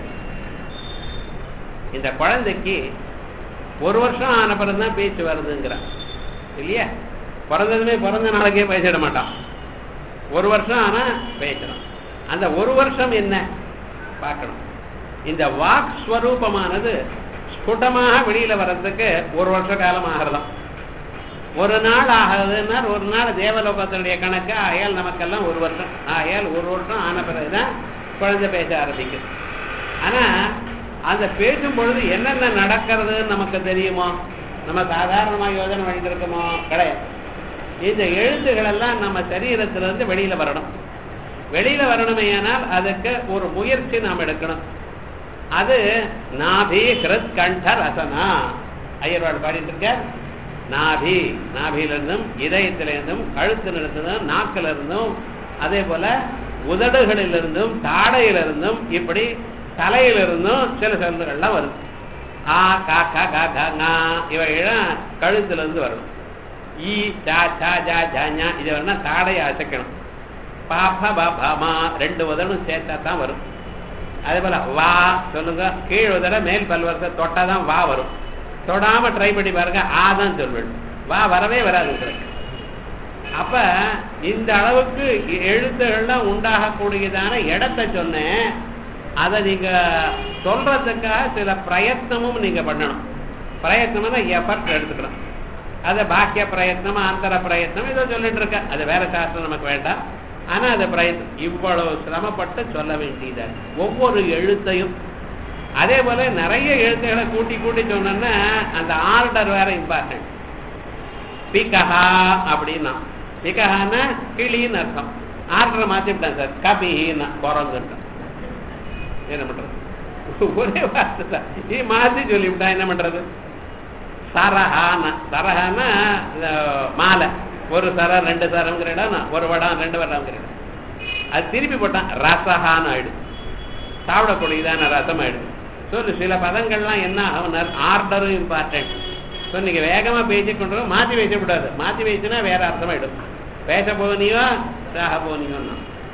இந்த குழந்தைக்கு ஒரு வருஷம் ஆன பிறகுதான் பேச்சு வருதுங்கிறான் இல்லையா பிறந்ததுமே பிறந்த நாளைக்கே பேசிட மாட்டான் ஒரு வருஷம் ஆனா பேசணும் அந்த ஒரு வருஷம் என்ன பார்க்கணும் இந்த வாக் ஸ்வரூபமானது ஸ்புடமாக வெளியில வர்றதுக்கு ஒரு வருஷ காலம் ஆகிறதாம் ஒரு நாள் ஆகுதுன்னா ஒரு நாள் தேவலோகத்தினுடைய கணக்கு ஆயால் நமக்கெல்லாம் ஒரு வருஷம் ஆயால் ஒரு வருஷம் ஆன பிறகுதான் குழந்தை பேச ஆரம்பிக்குது ஆனா அந்த பேசும் பொழுது என்னென்ன நடக்கிறதுன்னு நமக்கு தெரியுமோ நம்ம சாதாரணமா யோஜனை பண்ணிட்டு இருக்கோமோ கிடையாது இந்த எழுத்துக்கள் எல்லாம் நம்ம சரீரத்திலிருந்து வெளியில வரணும் வெளியில வரணுமேயானால் அதுக்கு ஒரு முயற்சி நாம் எடுக்கணும் அது நாபி கிருத் கண்ட ரசனா ஐயர்வாள் பாடிட்டு இருக்கார் நாபி நாபியிலிருந்தும் இதயத்திலிருந்தும் கழுத்திலிருந்தும் நாக்கிலிருந்தும் அதே போல உதடுகளிலிருந்தும் தாடையிலிருந்தும் இப்படி தலையிலிருந்தும் சில சந்துகள்லாம் வருது ஆ கா கா கா கா ngா இவைகளாம் கழுத்துல இருந்து வரணும் ஈ சா சா ஜா ஜா ஞா இது வரணும் தாடையை அசைக்கணும் பாப பாபாமா ரெண்டு உதடும் சேர்த்தா தான் வரும் அதே போல வா சொல்லுங்க கீழ் உதர மேல் பல்வரத்தை தொட்டாதான் வா வரும் தொடாம ட்ரை பண்ணி பாருங்க ஆ தான் சொல்வேன் வா வரவே வராது உங்களுக்கு அப்ப இந்த அளவுக்கு எழுத்துகள்லாம் உண்டாகக்கூடியதான இடத்தை சொன்னேன் அதை நீங்க சொல்றதுக்காக சில பிரயத்னமும் நீங்க பண்ணணும் பிரயத்னம்னா எஃபர்ட் எடுத்துக்கணும் அதை பாக்கிய பிரயத்னம் ஆந்தர பிரயத்னம் ஏதோ சொல்லிட்டு இருக்க அது வேற சாஸ்திரம் நமக்கு வேண்டாம் ஆனா அது பிரயத்னம் இவ்வளவு சிரமப்பட்டு சொல்ல வேண்டியது ஒவ்வொரு எழுத்தையும் அதே போல நிறைய எழுத்துக்களை கூட்டி கூட்டி சொன்னோம்னா அந்த ஆர்டர் வேற இம்பார்ட்டன்ட் பிகஹா அப்படின்னா பிகஹான்னா கிளின்னு அர்த்தம் ஆர்டரை மாத்திவிட்டேன் சார் கபின்னா குரங்குன்ட்டான் என்ன பண்றது ஒரே வார்த்தை தான் நீ மாத்தி சொல்லிவிட்டா என்ன பண்றது சரஹானா சரஹானா இந்த மாலை ஒரு சரம் ரெண்டு சரம்ங்கிற இடம் ஒரு வடம் ரெண்டு வடம்ங்கிற இடம் அது திருப்பி போட்டான் ரசஹான்னு ஆயிடும் சாப்பிடக்கூடியதான ரசம் ஆயிடும் ஸோ சில பதங்கள்லாம் என்ன ஆகுனார் ஆர்டரும் இம்பார்ட்டன்ட் ஸோ நீங்க வேகமா பேசி கொண்டு மாற்றி பேசக்கூடாது மாற்றி பேசினா வேற அர்த்தமாயிடும் பேச போனியோ சாக போனியோன்னா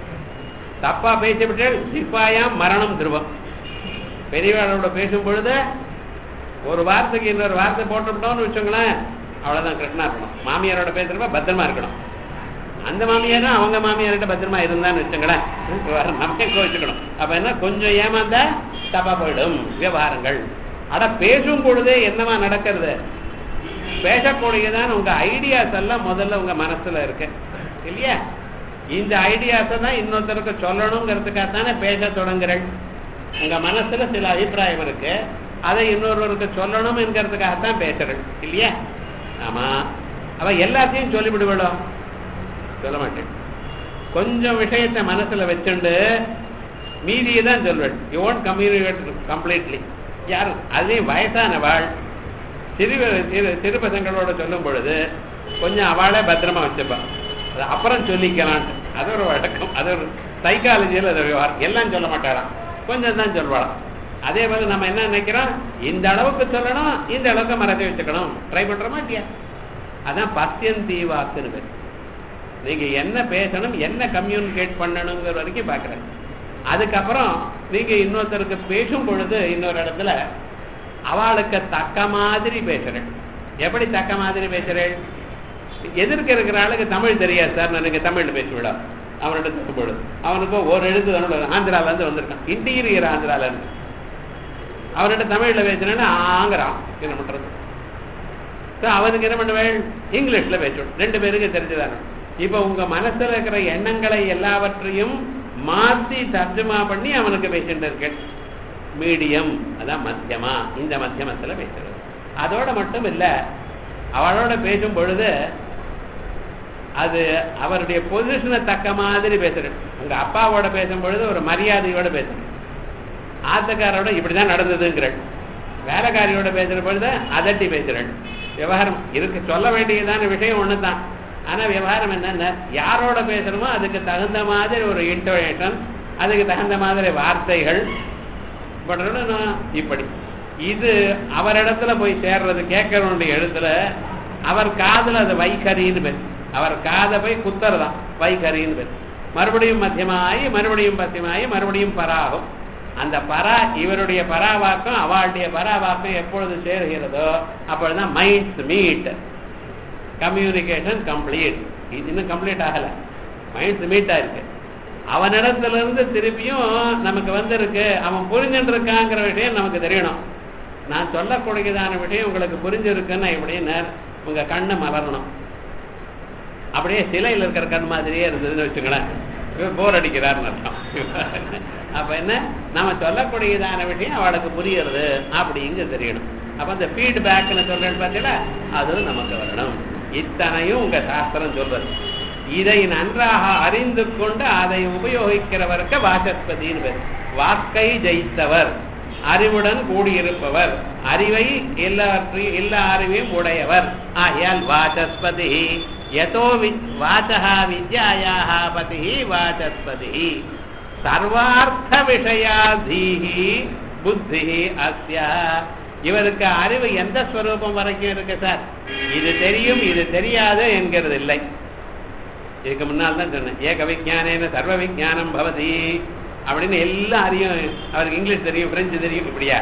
தப்பா பேசிவிட்டு சிப்பாயாம் மரணம் துருவம் பெரியவாளோட பேசும் பொழுது ஒரு வார்த்தைக்கு இன்னொரு வார்த்தை போட்டுவிட்டோம்னு வச்சுங்களேன் அவ்வளவுதான் கிருஷ்ணா இருக்கணும் மாமியாரோட பேசுறப்ப பத்திரமா இருக்கணும் அந்த மாமியாரும் அவங்க மாமியார்கிட்ட பத்திரமா இருந்தான்னு வச்சுங்களேன் நம்ம கோவிச்சுக்கணும் அப்ப என்ன கொஞ்சம் ஏமாந்தா தப்பா போயிடும் விவகாரங்கள் ஆனா பேசும் பொழுதே என்னவா நடக்கிறது பேசக்கூடியதான் உங்க ஐடியாஸ் எல்லாம் முதல்ல உங்க மனசுல இருக்கு இல்லையா இந்த ஐடியாஸை தான் இன்னொருத்தருக்கு சொல்லணுங்கிறதுக்காக தானே பேச தொடங்குறேன் உங்க மனசுல சில அபிப்பிராயம் இருக்கு அதை இன்னொருவருக்கு சொல்லணும் என்கிறதுக்காகத்தான் பேசுறேன் இல்லையா ஆமா அவ எல்லாத்தையும் சொல்லிவிடுவிடும் சொல்ல மாட்டேன் கொஞ்சம் விஷயத்தை மனசுல வச்சுண்டு மீதியை தான் சொல்வேன் யூ ஒன்ட் கம்யூனிகேட் கம்ப்ளீட்லி யாரும் அதுலேயும் வயசானவாள் சிறு சிறு சிறு பசங்களோட சொல்லும் பொழுது கொஞ்சம் அவளே பத்திரமா வச்சுப்பான் அது அப்புறம் சொல்லிக்கலான்ட்டு அது ஒரு வழக்கம் அது ஒரு சைக்காலஜியில் அது விவகாரம் எல்லாம் சொல்ல மாட்டாளாம் கொஞ்சம் தான் சொல்வாளாம் அதே போல நம்ம என்ன நினைக்கிறோம் இந்த அளவுக்கு சொல்லணும் இந்த அளவுக்கு மறந்து வச்சுக்கணும் ட்ரை பண்றோமா இல்லையா அதான் பத்தியந்தி வாக்குன்னு பேர் நீங்க என்ன பேசணும் என்ன கம்யூனிகேட் பண்ணணுங்கிற வரைக்கும் பாக்குறேன் அதுக்கப்புறம் நீங்க இன்னொருத்தருக்கு பேசும் பொழுது இன்னொரு இடத்துல அவளுக்கு தக்க மாதிரி பேசுறேன் எப்படி தக்க மாதிரி பேசுறேன் எதிர்க்க இருக்கிற ஆளுக்கு தமிழ் தெரியாது சார் நான் எனக்கு தமிழ்ல பேசிவிடா அவனோட பொழுது அவனுக்கு ஒரு எழுத்து அவனோட ஆந்திரால இருந்து வந்திருக்கான் இன்டீரியர் ஆந்திரால இருந்து அவன்கிட்ட தமிழ்ல பேசினேன்னு ஆங்கிறான் என்ன பண்றது அவனுக்கு என்ன பண்ணுவேன் இங்கிலீஷ்ல பேசணும் ரெண்டு பேருக்கு தெரிஞ்சுதானே இப்ப உங்க மனசுல இருக்கிற எண்ணங்களை எல்லாவற்றையும் மாத்தி தர்ஜமா பண்ணி அவனுக்கு பேசிட்டு இருக்கேன் மீடியம் அதான் மத்தியமா இந்த மத்தியமத்துல பேசுறது அதோட மட்டும் இல்ல அவளோட பேசும் பொழுது அது அவருடைய பொசிஷனை தக்க மாதிரி பேசுறேன் உங்க அப்பாவோட பேசும் பொழுது ஒரு மரியாதையோட பேசுறேன் ஆத்தக்காரோட இப்படிதான் நடந்ததுங்கிறேன் வேலைக்காரியோட பேசுற பொழுது அதட்டி பேசுறேன் விவகாரம் இருக்கு சொல்ல வேண்டியதான விஷயம் ஒண்ணுதான் ஆனா விவகாரம் என்னன்னா யாரோட பேசுறோமோ அதுக்கு தகுந்த மாதிரி ஒரு இன்டோனேஷன் அதுக்கு தகுந்த மாதிரி வார்த்தைகள் பண்ணணும் இப்படி இது அவரிடத்துல போய் சேர்றது கேட்கறவனுடைய எழுத்துல அவர் காதுல அது வைகரின்னு பேசு அவர் காதை போய் குத்துறதான் வைகரின்னு பேசு மறுபடியும் மத்தியமாயி மறுபடியும் பத்தியமாயி மறுபடியும் பராகும் அந்த பரா இவருடைய பராவாக்கம் அவளுடைய பராவாக்கம் எப்பொழுது சேர்கிறதோ அப்பொழுதுதான் மைண்ட்ஸ் மீட் கம்யூனிகேஷன் கம்ப்ளீட் இது இன்னும் கம்ப்ளீட் ஆகல மைண்ட்ஸ் மீட்டா இருக்கு அவனிடத்துல இருந்து திருப்பியும் நமக்கு வந்திருக்கு அவன் புரிஞ்சுட்டு இருக்காங்கிற விஷயம் நமக்கு தெரியணும் நான் சொல்லக்கூடியதான விஷயம் உங்களுக்கு புரிஞ்சிருக்குன்னு எப்படின்னு உங்க கண்ணு மலரணும் அப்படியே சிலையில் இருக்கிற கண் மாதிரியே இருந்ததுன்னு வச்சுங்களேன் இவர் போர் அடிக்கிறார்னு அர்த்தம் அப்ப என்ன நம்ம சொல்லக்கூடியதான விஷயம் அவளுக்கு புரியுறது அப்படிங்க தெரியணும் அப்ப அந்த ஃபீட்பேக்னு சொல்றேன்னு பார்த்தீங்களா அதுவும் நமக்கு வரணும் இத்தனையும் உங்க சாஸ்திரம் சொல்றது இதை நன்றாக அறிந்து கொண்டு அதை உபயோகிக்கிறவருக்கு வாசஸ்பதின்னு பேர் வாக்கை ஜெயித்தவர் அறிவுடன் கூடியிருப்பவர் அறிவை எல்லாவற்றையும் எல்லா அறிவையும் உடையவர் ஆயால் வாசஸ்பதி யதோ வாச்சா வித்யாயாக பதி வாசஸ்பதி சர்வார்த்த விஷயாதீஹி புத்தி அஸ்யா இவருக்கு அறிவு எந்த ஸ்வரூபம் வரைக்கும் இருக்கு சார் இது தெரியும் இது தெரியாது என்கிறது இல்லை இதுக்கு முன்னால் தான் சொன்னேன் ஏக விஜானேன சர்வ விஜானம் பவதி அப்படின்னு எல்லாம் அறியும் அவருக்கு இங்கிலீஷ் தெரியும் பிரெஞ்சு தெரியும் இப்படியா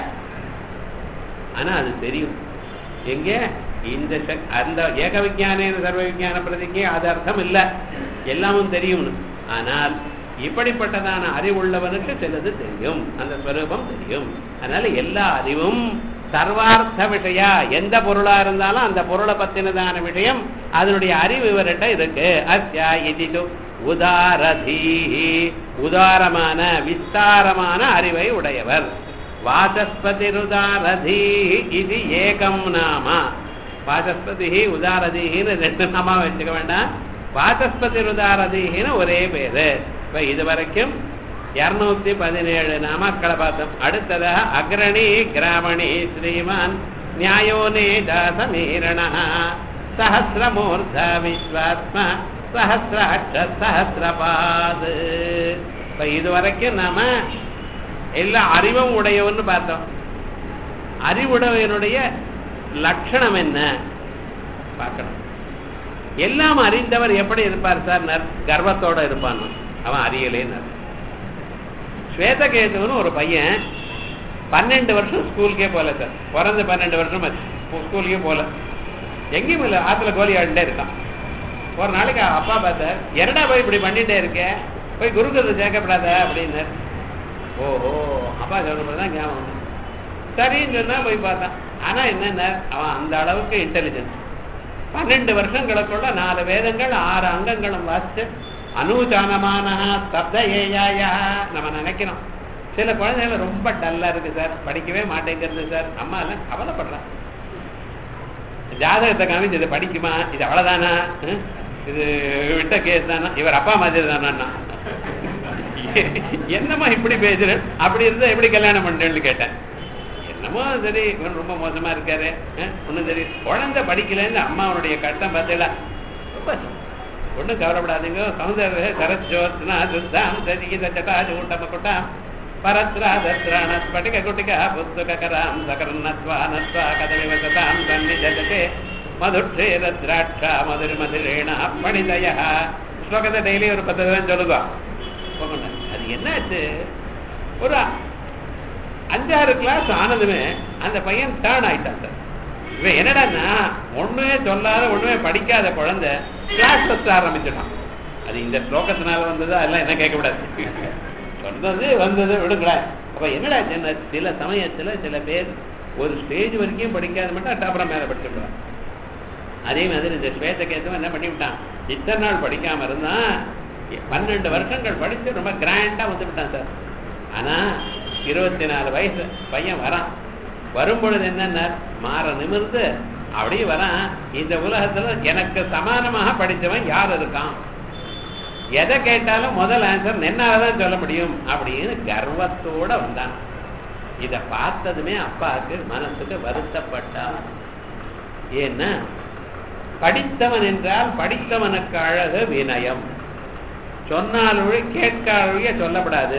ஆனா அது தெரியும் எங்க இந்த சக்- அந்த ஏக விஞ்ஞான சர்வ விஞ்ஞான பிரதிக்கு அது அர்த்தம் இல்ல எல்லாமும் தெரியும்னு ஆனால் இப்படிப்பட்டதான அறிவுள்ளவனுக்கு சிலது தெரியும் அந்த ஸ்வரூபம் தெரியும் அதனால எல்லா அறிவும் சர்வார்த்த விஷயா எந்த பொருளா இருந்தாலும் அந்த பொருளை பத்தினதான விஷயம் அதனுடைய அறிவு இவர்கிட்ட இருக்கு அஸ்யா இது உதாரதீஹி உதாரமான விஸ்தாரமான அறிவை உடையவர் வாசஸ்பதிருதாரதீ இது ஏகம் நாம வாசஸ்பதி உதாரதீன்னு ரெண்டு நாமா வச்சுக்க வேண்டாம் வாசஸ்பதிருதாரதீன்னு ஒரே பேரு இப்ப இது வரைக்கும் இருநூத்தி பதினேழு நாமக்களை பார்த்தோம் அடுத்ததாக அக்ரணி கிராமணி ஸ்ரீமான் நியாயோனே தாசமீரண சஹசிரமூர்த விஸ்வாத்மா சஹசிராட்ச சஹசிரபாது இப்ப இது வரைக்கும் நாம எல்லா அறிவும் உடையவன்னு பார்த்தோம் அறிவுடையவனுடைய லட்சணம் என்ன பார்க்கணும் எல்லாம் அறிந்தவர் எப்படி இருப்பார் சார் நர் கர்வத்தோட இருப்பான் அவன் அறியலேன்னு ஸ்வேதகேதுன்னு ஒரு பையன் பன்னெண்டு வருஷம் ஸ்கூலுக்கே போகல சார் பிறந்து பன்னெண்டு வருஷம் ஆச்சு ஸ்கூலுக்கே போகல எங்கேயும் இல்லை ஆற்றுல கோலி ஆடிட்டே இருக்கான் ஒரு நாளைக்கு அப்பா பார்த்தார் என்னடா போய் இப்படி பண்ணிட்டே இருக்க போய் குருகுலத்தை சேர்க்கப்படாத அப்படின்னார் ஓஹோ அப்பா சொன்னபடி தான் ஞாபகம் வந்தது. சரின்னு சொன்னா போய் பார்த்தான் ஆனா என்னென்ன அவன் அந்த அளவுக்கு இன்டெலிஜென்ஸ் பன்னெண்டு வருஷங்களுக்குள்ள நாலு வேதங்கள் ஆறு அங்கங்களும் வாசிச்சு அனுதானமான சப்த ஏயாயா நம்ம நினைக்கிறோம் சில குழந்தைகள் ரொம்ப டல்லா இருக்கு சார் படிக்கவே மாட்டேங்கிறது சார் அம்மா எல்லாம் கவலைப்படுறான் ஜாதகத்தை காமிச்சு இது படிக்குமா இது அவ்வளவுதானா ஹம்? இது விட்ட கேஸ் தானா இவர் அப்பா மாதிரி தானா என்னம்மா இப்படி பேசுற அப்படி இருந்தா எப்படி கல்யாணம் பண்றேன்னு கேட்டேன் என்னமோ சரி இவன் ரொம்ப மோசமா இருக்காரு அஹ், ஒண்ணும் சரி குழந்தை படிக்கலன்னு அம்மாவுடைய கஷ்டம் பார்த்தீங்களா ரொம்ப ஒண்ணும் கவலைப்படாதீங்க சௌந்தர்ய சரஜோத்னா துத்தாம் சதிகித சட்டாஜு ஊட்டம கொட்டாம் பரத்ரா தத்ராண ஸ்பட்டிக குட்டிக புஸ்தக கராம் சகர்ணத்வா நத்வா கதமிவ சதாம் தன்னி ஜததே மதுட்சே ரத்ராட்சா மதுர மதுரேண பணிதய ஸ்லோகத்தை டெய்லி ஒரு பத்து தடவை சொல்லுங்க போகணும். அது என்னாச்சு ஒரு அஞ்சாறு கிளாஸ் ஆனதுமே அந்த பையன் டேர்ன் ஆயிட்டான் சார் இவன் என்னடான்னா ஒண்ணுமே சொல்லாத ஒண்ணுமே படிக்காத குழந்தை கிளாஸ் ஃபஸ்ட் ஆரம்பிச்சிட்டான் அது இந்த ஸ்லோகத்தினால வந்தது அதெல்லாம் என்ன கேட்கக்கூடாது சொன்னது வந்தது விடுங்களேன் அப்ப என்னடா சின்ன சில சமயத்துல சில பேர் ஒரு ஸ்டேஜ் வரைக்கும் படிக்காத மட்டும் அப்புறம் மேல படிச்சுடுறான் அதே மாதிரி இந்த ஸ்வேத கேசவன் என்ன பண்ணிவிட்டான் இத்தனை நாள் படிக்காம இருந்தான் பன்னெண்டு வருஷங்கள் படிச்சு ரொம்ப கிராண்டா வந்து விட்டான் சார் ஆனா இருபத்தி நாலு வயசு பையன் வரான் வரும்பொழுது என்னன்னா மாற நிமிர்ந்து அப்படியே வரான் இந்த உலகத்துல எனக்கு சமானமாக படிச்சவன் யார் இருக்கான் எதை கேட்டாலும் முதல் ஆன்சர் என்னாலதான் சொல்ல முடியும் அப்படின்னு கர்வத்தோட வந்தான் இத பார்த்ததுமே அப்பாவுக்கு மனசுக்கு வருத்தப்பட்டான் ஏன்னா படித்தவன் என்றால் படித்தவனுக்கு அழகு வினயம் சொன்னால் ஒழி கேட்காத ஒழிய சொல்லப்படாது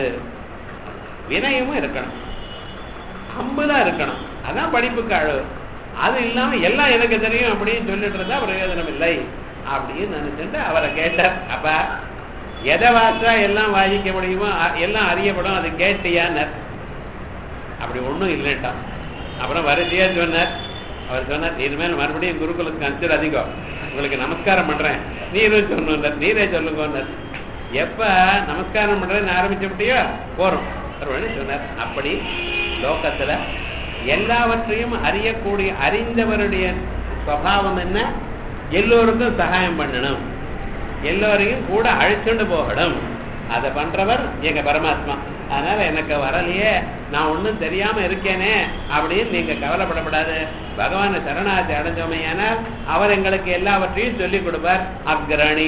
வினயமும் இருக்கணும் அம்புதான் இருக்கணும் அதான் படிப்புக்கு அழகு அது இல்லாம எல்லாம் எனக்கு தெரியும் அப்படின்னு சொல்லிட்டு இருந்தா பிரயோஜனம் இல்லை அப்படின்னு நினைச்சுட்டு அவரை கேட்டார் அப்பா எதை வாசா எல்லாம் வாசிக்க முடியுமோ அ- எல்லாம் அறியப்படும் அது கேட்டியான்னார் அப்படி ஒண்ணும் இல்லைட்டான் அப்புறம் வரிசையா சொன்னார் அவர் சொன்னார் இனிமேல் மறுபடியும் குருகுலுக்கு கன்சிடர் அதிகம் உங்களுக்கு நமஸ்காரம் பண்றேன் நீரும் சொன்னார் நீரே சொல்லுங்க எப்ப நமஸ்காரம் பண்றேன்னு ஆரம்பிச்சுட்டியோ போறோம் மறுபடியும் சொன்னார் அப்படி லோகத்துல எல்லாவற்றையும் அறியக்கூடிய அறிந்தவருடைய சுவாவம் என்ன எல்லோருக்கும் சகாயம் பண்ணணும் எல்லோரையும் கூட அழைச்சுண்டு போகணும் அதை பண்றவர் எங்க பரமாத்மா அதனால எனக்கு வரலையே நான் ஒண்ணும் தெரியாம இருக்கேனே அப்படின்னு நீங்க கவலைப்படக்கூடாது பகவான சரணாதி அடைஞ்சோமையானால் அவர் எங்களுக்கு எல்லாவற்றையும் சொல்லிக் கொடுப்பார் அக்ரணி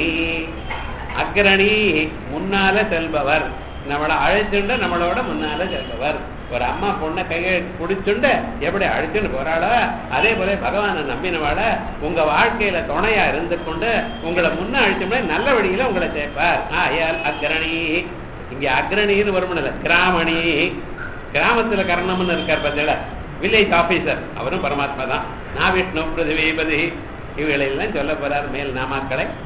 அக்ரணி முன்னால செல்பவர் நம்மளை அழைச்சுண்டு நம்மளோட முன்னால செல்பவர் ஒரு அம்மா பொண்ணை கையை பிடிச்சுண்டு எப்படி அழைச்சுண்டு போறாளோ அதே போல பகவானை நம்பினவாள உங்க வாழ்க்கையில துணையா இருந்து கொண்டு உங்களை முன்ன அழிச்சோம்னா நல்ல வழியில உங்களை சேர்ப்பார் ஆயால் அக்ரணி இங்க அக்ரணின்னு வருமணில்ல கிராமணி கிராமத்துல கர்ணம்னு இருக்கார் பார்த்தீங்களா வில்லேஜ் ஆபீசர் அவரும் பரமாத்மா தான் நான் விஷ்ணு பிருத்திவிபதி இவைகளெல்லாம் சொல்ல போறார் மேல் நாமாக்களை